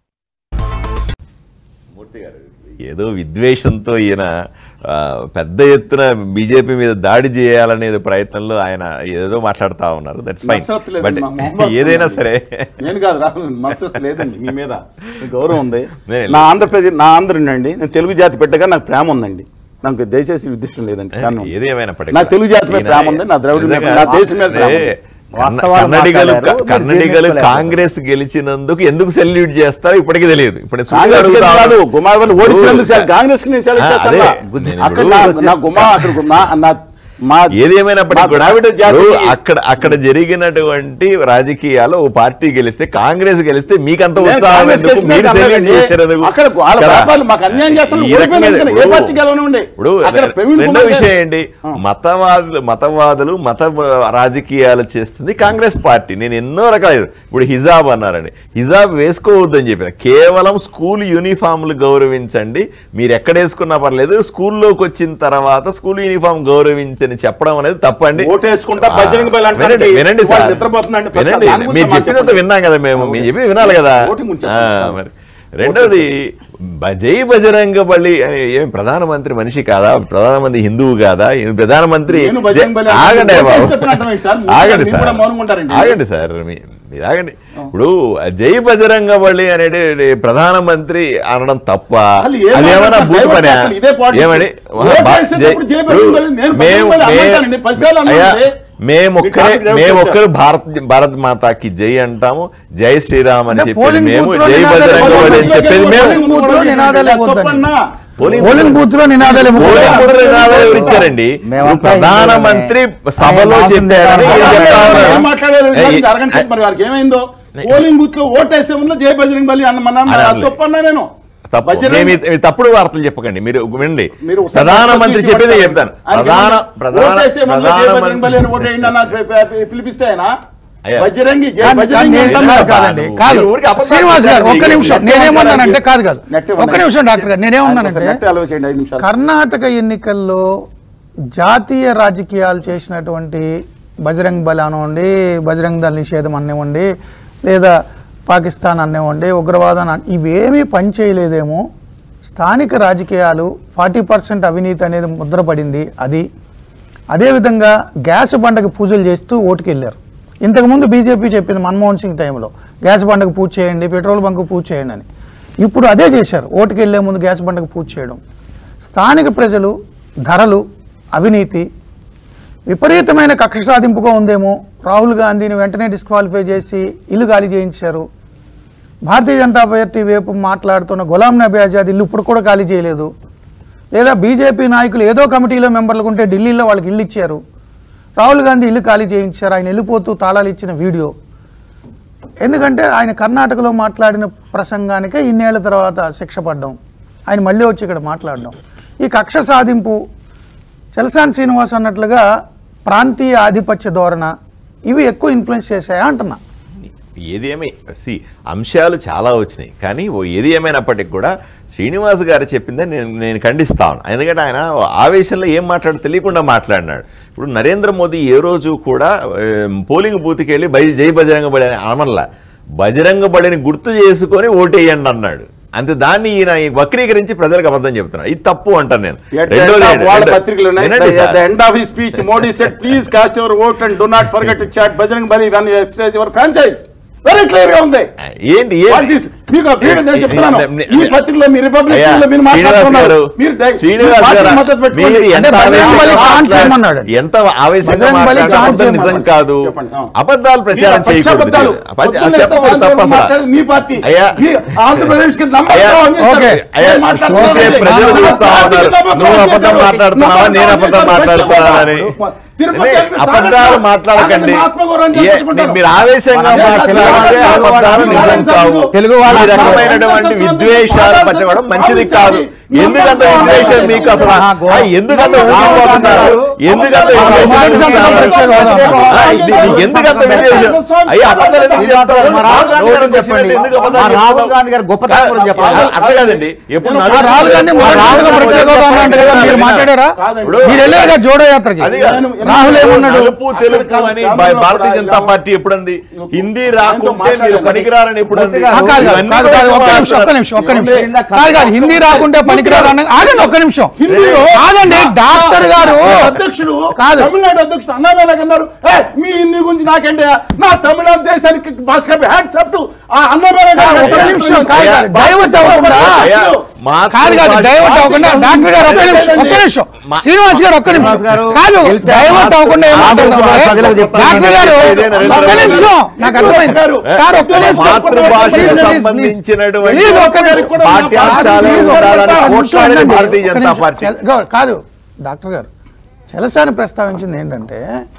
మూర్తి గారు ఏదో విద్వేషంతో ఈయన ఆ, పెద్ద ఎత్తున బీజేపీ మీద దాడి చేయాలనే ప్రయత్నంలో ఆయన ఏదో మాట్లాడుతా ఉన్నారు దట్స్ ఫైన్ మసరత్ లేదండి, బట్ మా మొహమ్మద్ ఏదైనా ఉంది. సరే నేను కాదు రాహుల్ మసరత్ లేదండి మీ మీద మీ గౌరవం ఉంది నేను నా ఆంధ్రప్రదేశ్ నా ఆంధ్రునండి నేను తెలుగు జాతి బిడ్డగా నాకు ప్రేమ ఉందండి నాకు దయచేసి విద్వేషం లేదండి కారణం ఏది ఏమైనప్పటికీ నా తెలుగు జాతి మీద ఈయన ప్రేమ ఉంది నా ద్రవిడ మీద నిజంగా నా దేశం మీద ప్రేమ ఉంది. ఏ, కన్న- వాస్తవాలు కన్నడిగలు మాట్లాడారు, మీరు కన్నడిగలు జీర్ణించుకోలేకపోయారు. కాంగ్రెస్ గెలిచినందుకు ఎందుకు సెల్యూట్ చేస్తారో ఇప్పటికీ తెలియదు ఇప్పుడు సూటిగా కాంగ్రెస్ కి అడుగుతా కాదు ఉన్నాను. గుమా వాళ్ళు ఓడించినందుకు సార్ ఇప్పుడు- కాంగ్రెస్ కి నేను సెలెక్ట్ ఆ, చేస్తాను అదే. నా- నేను అక్కడ ఇప్పుడు- నా- నా గుమా అక్కడ గుమా నా మా ఏది మా ఏమైనప్పటికీ కూడా ద్రావిడ జాతి ఇప్పుడు అక్కడ అక్కడ జరిగినటువంటి రాజకీయాల్లో ఓ పార్టీ గెలిస్తే కాంగ్రెస్ గెలిస్తే మీకంత నేను ఉత్సాహం కాంగ్రెస్ ఎందుకు గెలిచినా మీరు సెల్యూట్ కాదండి. చేశారు ఎందుకు? అక్కడ వాళ్ళ కదా? వ్యాపారులు మాకు అన్యాయం చేస్తున్నారు. ఈ రకంగా ఓడిపోయిన ఎందుకని? ఏ ఇప్పుడు- పార్టీ గెలవనివ్వండి. ఇప్పుడు అక్కడ ప్రవీణ్ రెండో కుమార్ విషయం గారు- ఏంటి మతవాదులు మతవాదులు మత రాజకీయాలు చేస్తుంది కాంగ్రెస్ పార్టీ నేను ఎన్నో రకాల ఇప్పుడు హిజాబ్ అన్నారండి హిజాబ్ వేసుకోవద్దని చెప్పారు కేవలం స్కూల్ యూనిఫామ్లు గౌరవించండి మీరు ఎక్కడ వేసుకున్నా పర్లేదు స్కూల్లోకి వచ్చిన తర్వాత స్కూల్ యూనిఫామ్ గౌరవించని చెప్పడం అనేది తప్పండి ఓటేసుకుంటా బజరంగ బలి అంటే వినండి వినండి వాళ్ళు సార్ నిద్రపోతుందంటే first వినండి దాని గురించి మీరు మాకు చెప్పినంత చెప్పండి. విన్నాం కదా మేము మీరు చెప్పి వినాలి కదా ఓటింగ్ గురించి ఆ, చెప్పండి. మరి రెండోది బ- జై బజరంగ బలి అని ఏం ప్రధానమంత్రి మనిషి కాదా ప్రధానమంత్రి హిందువు కాదా ఈ ప్రధానమంత్రి నేను బజరంగ బలి జై- అంటే ఆగండి ఓటు బాబు వేసి చెప్పిన అర్థమైంది సార్. మీరు ఆగండి మీరు సార్ కూడా మౌనంగా ఉంటారండి. ఆగండి సార్ మీ- మీరు ఆగండి ఇప్పుడు జై బజరంగ బలి అనేది ప్రధానమంత్రి అనడం తప్ప అసలు ఏం అదేమన్నా మాట్లాడతారు? భూత డైవర్ట్ పనా? చేస్తారు. ఇదే politics. ఏమని ఓటు బా- వేసేటప్పుడు జై- జై బజరంగ బలి, నేను బజరంగ మేము బలి మే- అమ్మంటానండి. పదిసార్లు అయ్యా, అన్నానండి. మేమొక్కరే మీ టాపిక్ డైవర్ట్ మేమొక్కరు భారత్ భారత్ మాతాకి జై అంటాము జై శ్రీరామ్ అని అంటే చెప్పేది పోలింగ్ మేము బూత్లో జై నినాదాలు బజరంగ బలి అని పోలింగ్ చెప్పేది మేము పోలింగ్ బూత్లో నినాదాలు ఇవ్వద్దండి. తప్పన్నా? పోలింగ్ పోలింగ్ బూత్ లో నినాదాలు పోలింగ్ ఇవ్వకూడదు. బూత్ లో నినాదాలు ఎవరు ఇచ్చారండి మేమంతా ఇప్పుడు ప్రధానమంత్రి హిందువులమే. సభలో ఆయన చెప్పారని మాసం ఈయన చెప్తా తింటారు. ఉన్నారు. ఏం మాట్లాడారు ఏ- ఇది అరగంట సేపు మరి వారికి ఏమైందో పోలింగ్ బూత్ లో ఓటేసే ముందు జై బజరంగ్ బలి అన్న మన అని అనలే. తప్పన్నా నేను తప్పు బజరంగ్ మేము ఈ- ఈ తప్పుడు వార్తలు చెప్పకండి మీరు వినండి మీరు ఒకసారి ప్రధానమంత్రి తీసి చెప్పేది ఇవ్వండి. చెప్తాను ఆయన ప్రధాన ఏమన్నా ప్రధాన ఓటేసే ముందు జై బజరంగ్ బలి అని ప్రధానమంత్రి ఓటేయండి అన్న పి- పి- పిలిపిస్తే ఆయన అయ్యా. బజరంగి జై కానీ బజరంగి నేను- అంటాను. కాదు, కాదండి కాదు మీరు ఊరికే అబద్ధాలు శ్రీనివాస్ గారు ఒక్క చెప్పండి. నిమిషం నేనేమన్నానంటే కాదు కాదు నెట్ ఒక్క ఇవ్వండి. నిమిషం డాక్టర్ గారు ఒకసారి నేనేమన్నానంటే నెట్ అలవ చేయండి ఐదు నిమిషాలు కర్ణాటక ఎన్నికల్లో జాతీయ రాజకీయాలు చేసినటువంటి బజరంగ్ బలి అనివ్వండి బజరంగ్ దళ నిషేధం అనివ్వండి లేదా పాకిస్తాన్ అనివ్వండి ఉగ్రవాదం అన్- ఇవేమీ పనిచేయలేదేమో స్థానిక రాజకీయాలు ఫార్టీ పర్సెంట్ అవినీతి అనేది ముద్రపడింది అది అదేవిధంగా గ్యాస్ బండకి పూజలు చేస్తూ ఓటుకి వెళ్ళారు ఇంతకుముందు బీజేపీ చెప్పింది మన్మోహన్ సింగ్ టైంలో గ్యాస్ బండకు పూజ చేయండి పెట్రోల్ బంకు పూజ చేయండి అని ఇప్పుడు అదే చేశారు ఓటుకి వెళ్ళే ముందు గ్యాస్ బండకు పూజ చేయడం స్థానిక ప్రజలు ధరలు అవినీతి విపరీతమైన కక్ష సాధింపుగా ఉందేమో రాహుల్ గాంధీని వెంటనే డిస్క్వాలిఫై చేసి ఇల్లు ఖాళీ చేయించారు భారతీయ జనతా పార్టీ వైపు మాట్లాడుతున్న గులాం నబీ ఆజాద్ ఇల్లు ఇప్పుడు కూడా ఖాళీ చేయలేదు లేదా బీజేపీ నాయకులు ఏదో కమిటీలో మెంబర్లు ఉంటే ఢిల్లీలో వాళ్ళకి ఇల్లు ఇచ్చారు రాహుల్ గాంధీ ఇల్లు ఖాళీ చేయించారు ఆయన వెళ్ళిపోతూ తాళాలు ఇచ్చిన వీడియో ఎందుకంటే ఆయన కర్ణాటకలో మాట్లాడిన ప్రసంగానికే ఇన్నేళ్ల తర్వాత శిక్ష పడ్డం ఆయన మళ్ళీ వచ్చి ఇక్కడ మాట్లాడడం ఈ కక్ష సాధింపు చలసాని శ్రీనివాస్ అన్నట్లుగా ప్రాంతీయ ఆధిపత్య ధోరణ ఇవి ఎక్కువ ఇన్ఫ్లుయెన్స్ చేశాయా అంటున్నా ఏది ఏమై సి అంశాలు చాలా వచ్చినాయి కానీ ఓ ఏది ఏమైనప్పటికీ కూడా శ్రీనివాస్ గారు చెప్పిందే నేను నేను ఖండిస్తాను ఎందుకంటే ఆయన ఆవేశంలో ఏం మాట్లాడు తెలియకుండా మాట్లాడినాడు ఇప్పుడు నరేంద్ర మోదీ ఏ రోజు కూడా ఏం, పోలింగ్ బూత్కి వెళ్ళి బై జై బజరంగ బడి అని అనమల్లా బజరంగ బడిని గుర్తు చేసుకొని ఓటేయండి అన్నాడు అంతే దాన్ని ఈయన వక్రీకరించి ప్రజలకు అబద్ధం చెప్తున్నాడు ఇది తప్పు అంటాను నేను At the end రెండోది of వాళ్ళ రెండో- పత్రికలు ఉన్నాయి. వినండి At sir. the end of his speech, Modi said, "Please cast your vote and do not forget to chat Bajrang Bali when you exercise your franchise." Very clear గా ఉంది ఏంటి What ఏంటి is- మీకు ఆ వీడియో నేను చెప్తున్నాను నే- ఈ నే- పత్రికలో మీ రిపబ్లిక్ అయ్యా, లో మీరు శ్రీనివాస్ మాట్లాడుతున్నారు గారు మీరు డై- శ్రీనివాస్ మీరు పార్టీ గారు మద్దతు పెట్టుకోండి. మీరు ఎంత అంటే బజరంగ్ ఆవేశంగా బలి ఛాన్స్ మాట్లాడ- చేయమన్నాడు. ఎంత ఆవేశంగా బజరంగ్ బలి మాట్లాడినా ఛాన్స్ అబద్ధం నిజం చేయమన్నాడు. కాదు చెప్పండి, ఆ. అబద్ధాలు ప్రచారం మీరు పచ్చి చేయకూడదు అబద్ధాలు. మీరు. అబద్ధ- పొద్దున్న చెప్పకూడదు ఎంత తప్ప అసలు. మాట్లాడి మీ పార్టీ అయ్యా. మీ ఆంధ్రప్రదేశ్ కి నంబర్ అయ్యా, వన్ చేస్తారు. ఓకే. అయ్యా, మీరు మాట్లాడుతున్నారు. చూసే ప్రజలు నంబర్ చూస్తా వన్ ఉన్నారు నంబర్ నువ్వు వన్ అబద్ధం చేస్తారు. మాట్లాడుతున్నావా నంబర్ నేను వన్ అబద్ధం చేస్తారు. మాట్లాడుతున్నానని తిరుపతి ఏ, వెళ్ళి అబద్ధాలు సాగండి. మాట్లాడకండి మహాత్మా గౌరవం ఏ, చేసుకుంటారు. మీరు ఆవేశంగా అదే మాట్లాడితే తెలుగు అబద్ధాలు వాళ్ళు నిజం కావు తెలుగు వాళ్ళు ఈ రకమైనటువంటి విద్వేషాలు పట్టడం మంచిది కాదు ఎందుకంత విద్వేషం మీకు అసలు ఆ, ఎందుకంత ఊగిపోతున్నారు ఎందుకంత విద్వేషం ఎందుకు ఆ, ఇది- ఇది ఎందుకంత విద్వేషం అయ్యి అబద్ధాలు ఎందుకు చెప్తారు? నోటికి వచ్చినట్టు ఎందుకు అబద్ధాలు రాహుల్ చెప్తారు? గాంధీ గారి గొప్పతనం గురించి చెప్పాలి ఆ, అట్లా కాదండి ఎప్పుడు ఆ రాహుల్ గాంధీ మొదటిగా ప్రత్యేక హోదా అన్నాడు కదా మీరు మాట్లాడారా కాదండి. మీరు వెళ్ళారుగా జోడో యాత్రకి అది కాదు. రాహుల్ ఏమన్నాడు నలుపు తెలుపు అని భా- భారతీయ జనతా పార్టీ ఎప్పుడంది హిందీ రాకుంటే మీరు పనికిరారని ఎప్పుడంది ఆ, కాదు కాదు ఇవన్నీ కాదు కాదు ఒక్క కూడా నిమిషం ఒక్క నిమిషం ఒక్క నిమిషం ఏమైందా? కాదు కాదు హిందీ రాకుంటే పనికిరాదు అన్న ఆగండి ఒక్క నిమిషం కాదండి డాక్టర్ గారు అధ్యక్షుడు కాదు. తమిళనాడు అధ్యక్షుడు అన్నామేలాగా అన్నారు "ఏ, మీ హిందీ గురించి నాకంటే నా తమిళనాడు దేశానికి భాష హ్యాట్స్ అప్ టు ఆ అన్నామేలా గారు ఒక్క నిమిషం కాదు కాదు డైవర్ట్ అవ్వకుండా అయ్యా, మాతృ కాదు కాదు భాష- డైవర్ట్ అవ్వకుండా డాక్టర్ గారు ఒక్క నిమిషం ఒక్క నిమిషం మా- శ్రీనివాస్ గారు ఒక్క నిమిషం శ్రీనివాస్ గారు కాదు గెలిచారు. డైవర్ట్ అవ్వకుండా ఏం మాతృ భాష మాట్లాడుతున్నారు ప్రజలకు చెప్తాను. డాక్టర్ గారు ఇదే నరేంద్ర ఒక్క మోదీ నిమిషం నాకు అర్థమైంది సార్ ఒక్క నిమిషం మాతృభాషకు Please, please, please. సంబంధించినటువంటి Please, ఒక్క నిమిషం. పాఠ్యాంశాలు Please, ఉండాలని ఒక్క నిమిషం పోట్లాడేది ఉండండి. భారతీయ ఒక్క జనతా నిమిషం. పార్టీ చెల- గౌ- కాదు డాక్టర్ గారు చలసాని ప్రస్తావించింది ఏంటంటే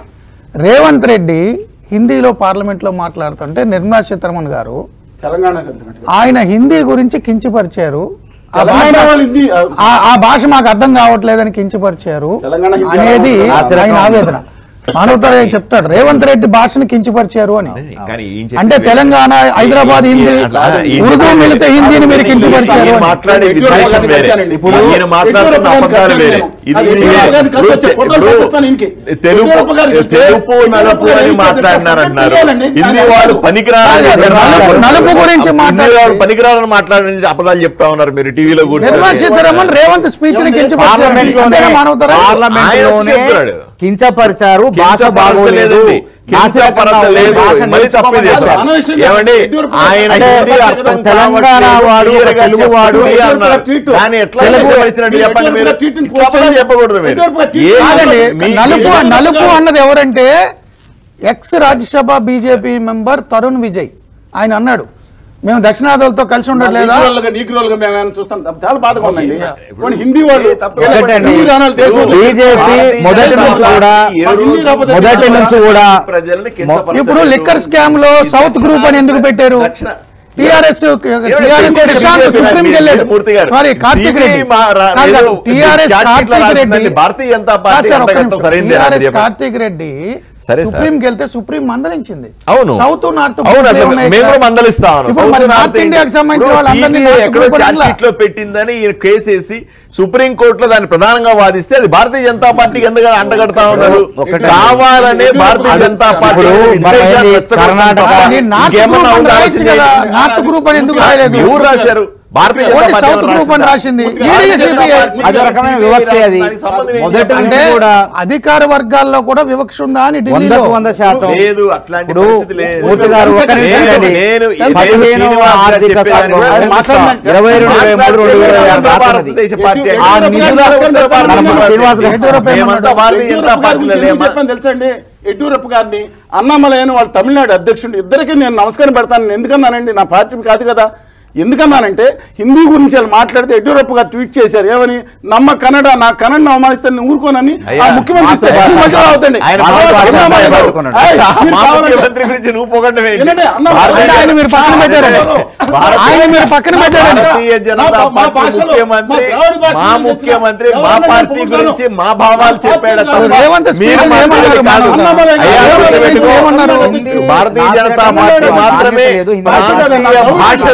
రేవంత్ రెడ్డి హిందీలో పార్లమెంట్లో మాట్లాడుతుంటే నిర్మలా సీతారామన్ గారు తెలంగాణ ఆయన హిందీ గురించి కించపరిచారు ఆ తెలంగాణ భాష- వాళ్ళు హిందీ ఆ- ఆ భాష మాకు అర్థం కావట్లేదని కించపరిచారు తెలంగాణ హిందీ అనేది వాళ్ళు ఆయన ఆవేదన మానవతర చెప్తాడు రేవంత్ రెడ్డి భాషను కించపరిచారు అని కానీ ఈయన చెప్పేది అంటే వేరే. తెలంగాణ హైదరాబాద్ హిందీ అట్లా ఈయన ఉర్దూ చెప్పేది మిలితే వేరే. హిందీని మీరు కించపరిచారు ఈయన అని. మాట్లాడే ఇప్పుడు విద్వేషం ఎడ్యూరప్ వేరే గారిని ఇప్పుడు కలిశాను. ఈయన మాట్లాడుతున్న ఎడ్యూరప్ గారిని అబద్ధాలు వేరే కలిశాను. ఇది అది ఇది ఎడ్యూరప్ వేరే. గారిని ఇప్పుడు కలిసి వచ్చే ఫోటోలు ఇప్పుడు చూపిస్తాను ఈయనకి. తెలుపు ఎడ్యూరప్ గారికి తెలుపు ఎడ్యూరప్ నలుపు గారికి అని ఎడ్యూరప్ మాట్లాడినారంటున్నారు చేయాలండి. హిందీ ఆయన వాళ్ళు కాదు. పనికిరాలని కాదు, నలుపు- నలుపు గురించి హిందీ మాట్లాడి- వాళ్ళు పనికిరాలని మాట్లాడని అబద్ధాలు చెప్తా ఉన్నారు మీరు టీవీలో నిర్మలా సీతారామన్ రేవంత్ స్పీచ్ ని కించపరిచారు పార్లమెంట్ లోనే అంతేనా మానవతరా పార్లమెంట్ ఆయన వచ్చి లోనే చెప్తున్నాడు. కించపరిచారు భాష బాగోలేదు కించపరచలేదండి కించపరచలేదు భాష మళ్ళీ తప్పేది నేర్చుకోమన్నారు. అసలు. అనవసరంగా ఏమండి ఎడ్యూరప్ ఆయన అంటే హిందీ అర్థం తెలంగాణ కావట్లేదు, వాడు, clear గా తెలుగు వాడు, చెప్పండి ఎడ్యూరప్ అన్నారు. ట్వీట్. దాన్ని ఎట్లా తెలుగు- కించపరిచినట్టు చెప్పండి మీరు ఎడ్యూరప్ ట్వీట్ని ఇట్లా అబద్ధాలు చెప్పకూడదు మీరు ఎడ్యూరప్ ట్వీట్ ఏ- కాదండి మీ- నలుపు మీ- నలుపు అన్నది ఎవరంటే ex Rajya Sabha BJP member Tarun Vijay ఆయన అన్నాడు మేము దక్షిణాదులతో కలిసి ఉండట్లేదా నీగ్రోలుగా నీగ్రోలుగా మేము ఏమైనా చూస్తాం చాలా బాధగా ఉందండి కొన్ని హిందీ వాళ్ళు ఏ తప్పు ఒకటండి. హిందీ రానాలు దేశంలో బీజేపీ భారతీయ మొదటి జనతా నుంచి కూడా పార్టీ ఏ రోజు మొదటి నుంచి కూడా ప్రజల్ని కించపరచలేదు. ఇప్పుడు లిక్కర్ స్కామ్ లో సౌత్ గ్రూప్ అని ఎందుకు పెట్టారు దక్షిణ- టిఆర్ఎస్ టిఆర్ఎస్ ప్రశాంత్ సుప్రీం వెళ్ళాడు sorry Karthik Reddy TRS Karthik Reddy Bharatiya Janata party sir, ఒక్క అంతగట్టం నిమిషం. సరైంది TRS కార్తిక్ రెడ్డి సరే, సార్. సుప్రీం వెళ్తే సుప్రీం మందలించింది అవును. సౌత్ నార్త్ అవును అట్లా మేము కూడా మందలిస్తా ఉన్నాం. ఇప్పుడు మరి సౌత్ నార్త్ నార్త్ ఇండియాకి సంబంధించిన ఇప్పుడు వాళ్ళందరినీ CBI నార్త్ ఎక్కడో గ్రూప్ ఛార్జ్ అనలా. షీట్ లో పెట్టిందని ఈయన కేసేసి సుప్రీం కోర్టులో దాన్ని ప్రధానంగా వాదిస్తే అది భారతీయ జనతా పార్టీకి ఎందుకు అంటగడతా ఉన్నారు ఒకటే. కావాలనే భారతీయ జనతా పార్టీ ఇప్పుడు విద్వేషాన్ని మరి రెచ్చగొట్టడం కర్ణాటక తప్ప అది నార్త్ ఇంకేమన్నా గ్రూప్ అని ఉందా రాయొచ్చు కదా ఆలోచన? నార్త్ గ్రూప్ అని ఎందుకు రాయలేదు ఎవరు రాశారు Bharatiya Janata only party south ఏమన్నా గ్రూప్ అని రాసిందా? రాసింది Bharatiya ED Janata CBI party అది ఒక రకమైన CBI వివక్ష అది. దానికి సంబంధం ఏంటి? మొదటి అంటే నుంచి కూడా అధికార వర్గాల్లో కూడా వివక్ష ఉందా అని ఢిల్లీలో వందకు వంద శాతం లేదు అట్లాంటి ఇప్పుడు పరిస్థితి లేదు మూర్తి గారు ఒక్క నిమిషం నేను- అండి. నేను ఈ పదిహేను శ్రీనివాస్ గారు ఆర్థిక చెప్పేదాన్ని కూడా సంఘం, ఖండిస్తా. ఇరవై రెండు, ఇరవై మూడు, రెండు వేల ఆరు ఉత్తర దాకా భారతదేశ పార్టీ ఎడ్యూ- ఆ అంటే నిధుల ఉత్తర భారతదేశ మన పార్టీ. శ్రీనివాస్ గారు ఎడ్యూరప్ మేమంతా ఏమన్నాడు? భారతీయ జనతా పార్టీలో లేమా చెప్పని తెలుసండి యడ్యూరప్ప గారిని అన్నామలయ్య అని వాళ్ళు తమిళనాడు అధ్యక్షుడు ఇద్దరికి నేను నమస్కారం పెడతాను నేను ఎందుకన్నానండి నా పార్టీ కాదు కదా ఎందుకన్నానంటే హిందీ గురించి వాళ్ళు మాట్లాడితే యడ్యూరప్ప గారు ట్వీట్ చేశారు ఏమని నమ్మ కన్నడ నా కన్నడ అవమానిస్తే నేను ఊరుకోనని ఆ అయ్యా, ముఖ్యమంత్రి ఇస్తే మాతృభాష. ఎక్కువ మధ్యలో అవుతండి ఆయన ఆ మాతృభాష అన్నామలయ్య గారు, పట్టుకున్నాడు. ఏయ్, మీరు మా కావాలంటే- ముఖ్యమంత్రి గురించి నువ్వు పొగడ్డం ఏంటి? ఏంటంటే అన్న- భారతీయ- ఆయన మీరు పక్కన పెట్టారండి భారతీయ- ఆయన మీరు పక్కన పెట్టారండి భారతీయ జనతా మా- మా పార్టీ భాషలో, ముఖ్యమంత్రి మా ద్రావిడ భాషలో మా నేను ముఖ్యమంత్రి చెప్తున్నా. మా ఎవరన్నా పార్టీ నేను గురించి పొగుడుతాను. మా భావాలు మా చెప్పాడు పార్టీ తప్ప రేవంత్ మీరు స్పీకర్ మాట్లాడేది ఏమన్నారు? కాదు. అన్నమలయ్య గారు అయ్యా, ఏమన్నారు? గుర్తుపెట్టుకో. ఏమన్నారు? భారతీయ జనతా పార్టీ మాత్రమే లేదు, హిందీ ప్రాంతీయ మాట్లాడలేదు. భాషలనే ఓకే,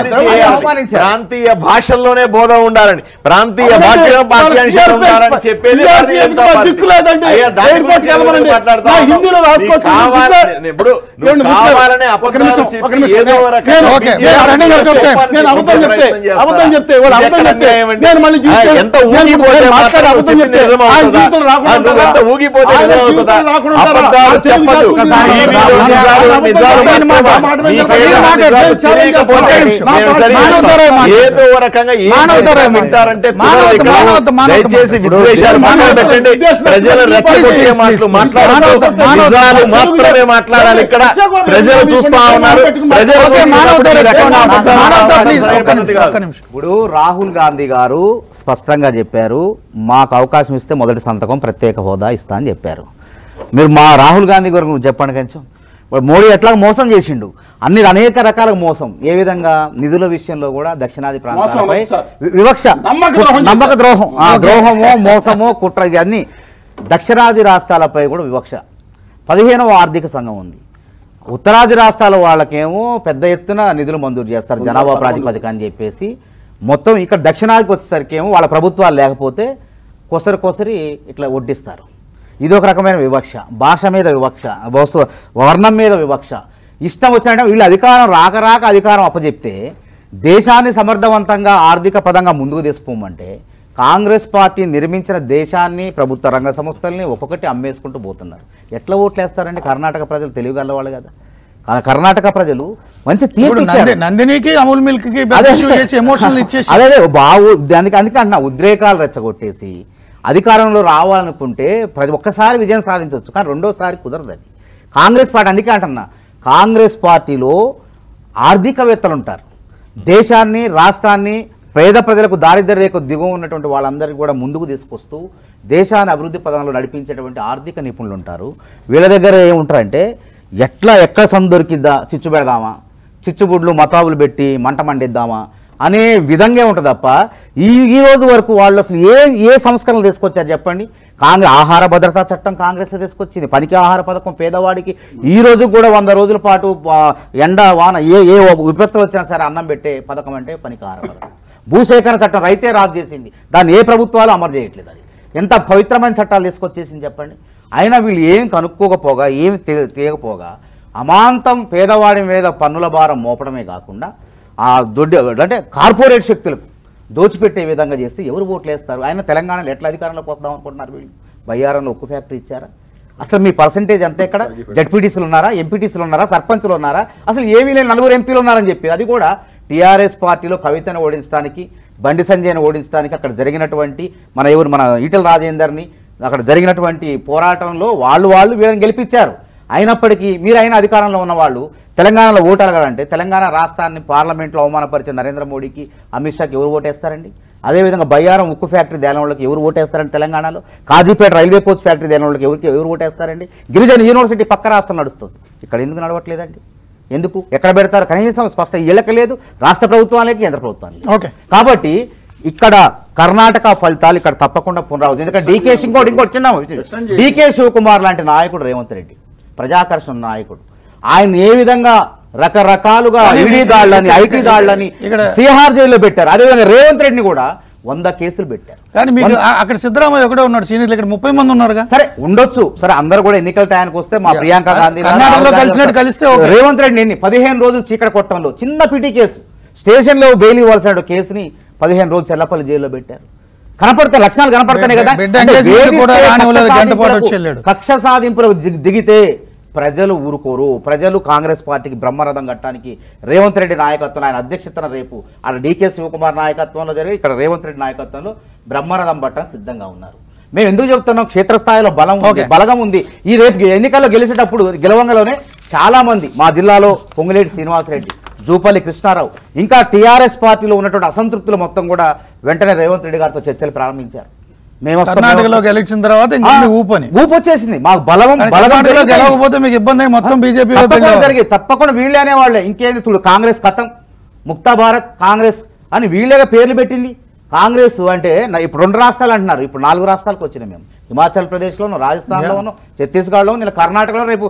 అభివృద్ధి ద్రవిడ చేయాలి. అవమానించారు. ప్రాంతీయ భాషల్లోనే బోధ ఉండాలని ప్రాంతీయ అవునండి. భాషలో పాఠ్యాంశాలు CRPF ఉండాలని చెప్పేది CRPF భారతీయ జనతా కి పార్టీ. దిక్కు లేదండి. అయ్యా, దాని ఎయిర్పోర్ట్ గురించి ఎందుకు వెళ్ళమనండి. మాట్లాడతా నా ఉన్నావు? హిందీలో రాసుకోవచ్చు. నీకు కావాలి- నిజం. ఇప్పుడు నువ్వు ఏమండి, మిత్రులు? కావాలనే ఒక అబద్ధాలు నిమిషం, చెప్పి ఒక నిమిషం. ఏదో నేను- రకంగా నేను- ఓకే, విజయాన్ని we are running out of time. చెప్పాలని నేను అబద్ధం చెప్పే చెప్తే, ప్రయత్నం చేస్తారా? అబద్ధం చెప్తే, వాడు ఇది అబద్ధం ఎక్కడ చెప్తే, న్యాయం అండి? నేను మళ్ళీ ఆ, జీవితం- ఎంత నేను ఊగిపోతే మాట్లాడే మాత్రం అబద్ధం చెప్పి చెప్తే, నిజం ఆయన అవుతుందా? జీవితం రాకుండా ఆ, నువ్వు ఎంత ఉంటారా? ఊగిపోతే ఆయన నిజం జీవితం అవుతుందా? రాకుండా ఉంటారా? అబద్ధాలు ఆ తెలుగు చెప్పదు. జాతి గురించి టీవీలో మాట్లాడాలి. నిజాలు, అబద్ధం నిజాలు చెప్పాలి. మాత్రమే. మాట మీద నీ నిలబడి పేరు మాట్లాడాలి. నిజాలు ఛాలెంజ్ తెలియకపోతే చేస్తాను. మేము నా సరిగ్గా మానవతారే మాట. ఏదో ఒక రకంగా ఏం మానవతారే చెప్తారో మాట. వింటారంటే మానవత, కుదరదు ఇక్కడ. మానవత, మానవత దయచేసి మాట. విద్వేషాలు ఇప్పుడు పక్కన మానవత, పెట్టండి విద్వేషాలు ప్రజలు please, రెచ్చగొట్టే please, మాటలు please, మాట్లాడుతూ మానవత, మానవత. నిజాలు మాత్రమే మాట్లాడాలి ఇక్కడ ప్రజలు చూస్తా ఉన్నారు ప్రజలు ఓకే, చూస్తున్నప్పుడు మానవత ఈ రకంగా రెస్పాండ్ అవ్వదు. అబద్ధాలు మానవత, మాట్లాడడం please, సరైన ఒక్క పద్ధతి నిమిషం, కాదు. ఒక్క నిమిషం. ఇప్పుడు రాహుల్ గాంధీ గారు స్పష్టంగా చెప్పారు మాకు అవకాశం ఇస్తే మొదటి సంతకం ప్రత్యేక హోదా ఇస్తా అని చెప్పారు మీరు మా రాహుల్ గాంధీ గారు చెప్పండి కొంచెం ఇప్పుడు మోడీ ఎట్లా మోసం చేసిండు అన్ని అనేక రకాల మోసం ఏ విధంగా నిధుల విషయంలో కూడా దక్షిణాది ప్రాంతాలపై మోసం, సార్. వి- వివక్ష నమ్మక ద్రోహం నమ్మక చేశారు. ద్రోహం ఆ ద్రోహమో మోసమో కుట్ర ఇవన్నీ దక్షిణాది రాష్ట్రాలపై కూడా వివక్ష పదిహేనవ ఆర్థిక సంఘం ఉంది ఉత్తరాది రాష్ట్రాల వాళ్ళకేమో పెద్ద ఎత్తున నిధులు మంజూరు చేస్తారు జనాభా ప్రాతిపదిక అని చెప్పేసి మొత్తం ఇక్కడ దక్షిణాదికి వచ్చేసరికి ఏమో వాళ్ళ ప్రభుత్వాలు లేకపోతే కొసరి కొసరి ఇట్లా వడ్డిస్తారు ఇది ఒక రకమైన వివక్ష భాష మీద వివక్ష వస్తు వర్ణం మీద వివక్ష ఇష్టం వచ్చినట్టు వీళ్ళు అధికారం రాక రాక అధికారం అప్పచెప్తే దేశాన్ని సమర్థవంతంగా ఆర్థిక పదంగా ముందుకు తీసుకుపోమంటే కాంగ్రెస్ పార్టీ నిర్మించిన దేశాన్ని ప్రభుత్వ రంగ సంస్థల్ని ఒక్కొక్కటి అమ్మేసుకుంటూ పోతున్నారు ఎట్లా ఓట్లు వేస్తారండి కర్ణాటక ప్రజలు తెలివిగల వాళ్ళు కదా కా- కర్ణాటక ప్రజలు మంచి తీర్పు ఇప్పుడు ఇచ్చారు. నంది నందినికి అమూల్ మిల్క్ కి అదే ఇష్యూ చేసి ఎమోషనల్ ఇచ్చేసి అదే అదే బాగు అందుకే అందుకే అంటున్నా ఉద్రేకాలు రెచ్చగొట్టేసి అధికారంలో రావాలనుకుంటే ప్రతి ఒక్కసారి విజయం సాధించవచ్చు కానీ రెండోసారి కుదరదు అది కాంగ్రెస్ పార్టీ అందుకే అంటున్నా కాంగ్రెస్ పార్టీలో ఆర్థికవేత్తలు ఉంటారు దేశాన్ని రాష్ట్రాన్ని పేద ప్రజలకు దారిద్ర్య రేఖ దిగువ ఉన్నటువంటి వాళ్ళందరికీ కూడా ముందుకు తీసుకొస్తూ దేశాన్ని అభివృద్ధి పదంలో నడిపించేటువంటి ఆర్థిక నిపుణులు ఉంటారు వీళ్ళ దగ్గర ఏముంటారంటే ఎట్లా ఎక్కడ సందు దొరికిద్దా చిచ్చు పెడదామా చిచ్చుబుడ్లు మతాబులు పెట్టి మంట మండిద్దామా అనే విధంగా ఉంటుంది తప్ప ఈ ఈ రోజు వరకు వాళ్ళు అసలు ఏ ఏ సంస్కరణలు తీసుకొచ్చారు చెప్పండి కాంగ్రెస్ ఆహార భద్రతా చట్టం కాంగ్రెస్ తీసుకొచ్చింది పనికి ఆహార పథకం పేదవాడికి ఈ రోజు కూడా వంద రోజుల పాటు ఆ, ఎండ వాన ఏ ఏ విపత్తులు వచ్చినా సరే అన్నం పెట్టే పథకం అంటే పనికి ఆహార పథకం భూసేకరణ చట్టం రైతే రాజు చేసింది దాన్ని ఏ ప్రభుత్వాలు అమలు చేయట్లేదు అది ఎంత పవిత్రమైన చట్టాలు తీసుకొచ్చేసింది చెప్పండి అయినా వీళ్ళు ఏం కనుక్కోకపోగా ఏమి తె- తీయకపోగా అమాంతం పేదవాడి మీద పన్నుల భారం మోపడమే కాకుండా ఆ దొడ్డి అంటే కార్పొరేట్ శక్తులకు దోచిపెట్టే విధంగా చేస్తే ఎవరు ఓట్లు వేస్తారు ఆయన తెలంగాణలో ఎట్లా అధికారంలోకి వస్తాం అనుకుంటున్నారు వీళ్ళు బయ్యారంలో ఉక్కు ఫ్యాక్టరీ ఇచ్చారా అసలు మీ పర్సంటేజ్ అంతా ఎక్కడ జడ్పీటీసీలు ఉన్నారా ఎంపీటీసీలు ఉన్నారా సర్పంచ్లు ఉన్నారా అసలు ఏమీ లేని నలుగురు ఎంపీలు ఉన్నారని చెప్పి అది కూడా టీఆర్ఎస్ పార్టీలో కవితను ఓడించడానికి బండి సంజయ్ని ఓడించడానికి అక్కడ జరిగినటువంటి మన ఎవరు మన ఈటల రాజేందర్ని అక్కడ జరిగినటువంటి పోరాటంలో వాళ్ళు వాళ్ళు వీళ్ళని గెలిపించారు అయినప్పటికీ మీరు అయిన అధికారంలో ఉన్న వాళ్ళు తెలంగాణలో ఓటు అడగాలంటే తెలంగాణ రాష్ట్రాన్ని పార్లమెంట్లో అవమానపరిచే నరేంద్ర మోడీకి అమిత్ షాకి ఎవరు ఓటేస్తారండి అదేవిధంగా బయ్యారం ఉక్కు ఫ్యాక్టరీ దేని వాళ్ళకి ఎవరు ఓటేస్తారండి తెలంగాణలో కాజీపేట రైల్వే కోచ్ ఫ్యాక్టరీ దేని వాళ్ళకి ఎవరికి ఎవరు ఓటేస్తారండి గిరిజన యూనివర్సిటీ పక్క రాష్ట్రం నడుస్తుంది ఇక్కడ ఎందుకు నడవట్లేదండి ఎందుకు ఎక్కడ పెడతారు కనీసం స్పష్ట వీళ్ళకి లేదు రాష్ట్ర ప్రభుత్వాలకి కేంద్ర ప్రభుత్వానికి ఓకే కాబట్టి ఇక్కడ కర్ణాటక ఫలితాలు ఇక్కడ తప్పకుండా పునరావృతం ఎందుకంటే డీకే ఇంకోటి ఇంకోటి చిన్న విషయం. డీకే శివకుమార్ లాంటి నాయకుడు రేవంత్ రెడ్డి ప్రజాకర్షణ నాయకుడు ఆయన ఏ విధంగా రకరకాలుగా కానీ ఈడీ ఇక్కడ- దాడులని ఐటీ ఇక్కడ- దాడులని ఇక్కడ- సిహార్ జైల్లో పెట్టారు అదేవిధంగా రేవంత్ రెడ్డిని కూడా వంద కేసులు పెట్టారు కానీ మీకు ఆ- అక్కడ సిద్ధరామయ్య ఒకటే ఉన్నాడు సీనియర్లు ఇక్కడ ముప్పై మంది ఉన్నారుగా సరే ఉండొచ్చు సరే అందరూ కూడా ఎన్నికల టయానికి వస్తే మా యా. ప్రియాంక గాంధీ కర్ణాటకలో రాహుల్ గాంధీ కలిసినట్టు కలిస్తే ఓకే. రేవంత్ రెడ్డి నిన్న పదిహేను రోజులు చీకటి కొట్టంలో చిన్న పిటి కేసు స్టేషన్ లో బెయిల్ ఇవ్వాల్సిన కేసుని పదిహేను రోజులు చెల్లపల్లి జైల్లో పెట్టారు కనపడితే లక్షణాలు కనపడతాయి కదా బిడ్డ అంటే engagement వేధిస్తే కూడా రానివ్వలేదు, కక్ష గంట పాటు సాధింపులకు- వచ్చి వెళ్ళాడు. కక్ష సాధింపులకు దిగ్- దిగితే ప్రజలు ఊరుకోరు ప్రజలు కాంగ్రెస్ పార్టీకి బ్రహ్మరథం కట్టడానికి రేవంత్ రెడ్డి నాయకత్వం ఆయన అధ్యక్షతన రేపు అక్కడ డీకే శివకుమార్ నాయకత్వంలో జరిగి ఇక్కడ రేవంత్ రెడ్డి నాయకత్వంలో బ్రహ్మరథం పట్టడానికి సిద్ధంగా ఉన్నారు మేము ఎందుకు చెప్తున్నాం క్షేత్రస్థాయిలో బలం ఉంది ఓకే. బలగం ఉంది ఈ రేపు ఎన్నికల్లో గెలిచేటప్పుడు గెలవంగలోనే చాలా మంది మా జిల్లాలో పొంగులేటి శ్రీనివాసరెడ్డి జూపల్లి కృష్ణారావు ఇంకా టీఆర్ఎస్ పార్టీలో ఉన్నటువంటి అసంతృప్తులు మొత్తం కూడా వెంటనే రేవంత్ రెడ్డి గారితో చర్చలు ప్రారంభించారు మేము వస్తాం, మేము కర్ణాటకలో వస్తాం. గెలిచిన తర్వాత ఆ, ఇంకొంది ఊపని ఊపు వచ్చేసింది మాకు బలం కానీ బలగం కర్ణాటకలో పెరిగిపోయింది. గెలవకపోతే మీకు ఇబ్బంది అయ్యి మొత్తం బీజేపీ తప్పకుండా జరిగి తప్పకుండా వీళ్ళే అనేవాళ్ళే ఇంకేంది చూడు కాంగ్రెస్ కథం ముక్తా భారత్ కాంగ్రెస్ అని వీళ్ళేగా పేర్లు పెట్టింది కాంగ్రెస్ అంటే నా- ఇప్పుడు రెండు రాష్ట్రాలు అంటున్నారు ఇప్పుడు నాలుగు రాష్ట్రాలకు వచ్చినాయి మేము హిమాచల్ ప్రదేశ్లోను రాజస్థాన్లోను ఛత్తీస్గఢ్లోను ఇలా కర్ణాటకలో రేపు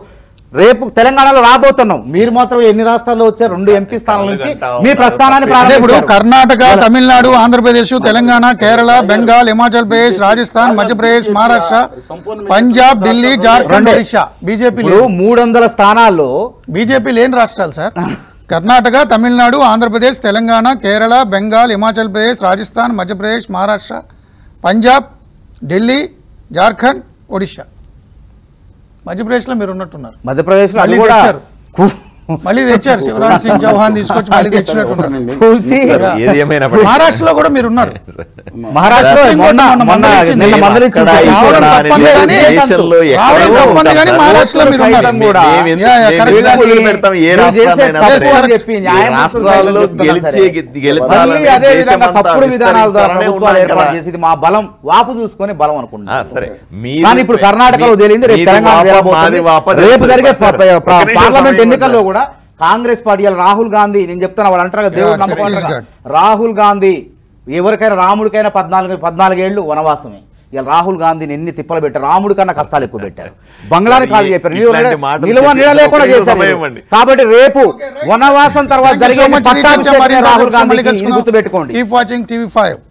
రేపు తెలంగాణలో రాబోతున్నాం మీరు మాత్రం ఎన్ని రాష్ట్రాల్లో వచ్చారు రెండు ఎంపీ స్థానాల నుంచి మీ ప్రస్థానాన్ని అంటే ఇప్పుడు ప్రారంభించారు కర్ణాటక తమిళనాడు ఆంధ్రప్రదేశ్ తెలంగాణ కేరళ బెంగాల్ హిమాచల్ ప్రదేశ్ రాజస్థాన్ మధ్యప్రదేశ్ మహారాష్ట్ర పంజాబ్ ఢిల్లీ జార్ఖండ్ రెండే. ఒడిశా బీజేపీ ఇప్పుడు మూడు వందల స్థానాల్లో బీజేపీ లేని రాష్ట్రాలు సార్ కర్ణాటక తమిళనాడు ఆంధ్రప్రదేశ్ తెలంగాణ కేరళ బెంగాల్ హిమాచల్ ప్రదేశ్ రాజస్థాన్ మధ్యప్రదేశ్ మహారాష్ట్ర పంజాబ్ ఢిల్లీ జార్ఖండ్ ఒడిశా మధ్యప్రదేశ్లో మీరు ఉన్నట్టున్నారు మధ్యప్రదేశ్ లో మళ్ళీ అది కూడా తెచ్చారు. మళ్ళీ తెచ్చారు శివరాజ్ సింగ్ చౌహాన్ తీసుకొచ్చి మళ్ళీ తెచ్చినట్టున్నారు కూల్చి ఏది ఏమైనా మహారాష్ట్రలో కూడా మీరు ఉన్నారు మహారాష్ట్రలో సుప్రీం కోర్టు మొన్న మొన్న మొన్న మందలించింది. నిన్న మందలించింది అక్కడ సుప్రీం రావడం కోర్టు. తప్పని కానీ దేశంలో రావడం ఎక్కడైనా తప్పని కానీ ఉంటాం సార్. మహారాష్ట్రలో మీరు ఉన్నారు సైతం కూడా మేము ఎందుకు- యా, యా, మేము కరెక్ట్. ఎందుకు వదిలిపెడతాం ఏ మీరు చేసే రాష్ట్రాలైనా తప్పు సరే. అని చెప్పి ఈ న్యాయం రాష్ట్రాల్లో చెప్తున్నా గెలిచే సరే. గెలిచాలని మళ్ళీ అదే విధంగా దేశమంతా తప్పుడు విధానాలు ద్వారా విస్తరించాలనే ప్రభుత్వాలు ఉన్నాం ఏర్పాటు కదా. చేసి ఇది మా బలం వాపు చూసుకొని బలం ఆ, అనుకుంటున్నాం సరే మీరు- కానీ ఇప్పుడు కర్ణాటకలో మీ- తేలింది రేపు మీది తెలంగాణ వాప, తేలబోతుంది. మాది వాప రేపు తెలుస్తుంది. జరిగే సార్, ప- ఒక్క నిమిషం పార్లమెంట్ సమయం ఎన్నికల్లో ఇవ్వండి. కూడా కాంగ్రెస్ పార్టీ ఇవాళ రాహుల్ గాంధీ నేను చెప్తున్నా వాళ్ళు అంటారు కదా, దేవుడు యా, నమ్మకం అంటారు ఛత్తీస్గఢ్. కదా. రాహుల్ గాంధీ ఎవరికైనా రాముడికైనా పద్నాలుగు పద్నాలుగేళ్లు వనవాసమే ఇలా రాహుల్ గాంధీని ఎన్ని తిప్పలు పెట్టారు రాముడి కన్నా కష్టాలు ఎక్కువ పెట్టారు బంగ్లాని సరే, కాల్ ఈ- చెప్పారు ఇట్లాంటి నిలువ మాటలు నిలువ చెప్పి నీడ లేకుండా ఒక్క నిమిషం చేశారు సమయం వీళ్ళు. ఇవ్వండి. కాబట్టి రేపు వనవాసం తర్వాత Thank you so జరిగే much. Reach పట్టాభిషేకమే వచ్చే రాహుల్ మరింత గాంధీకి ఇది తెలుసుకుందాం. గుర్తుపెట్టుకోండి Keep watching TV5.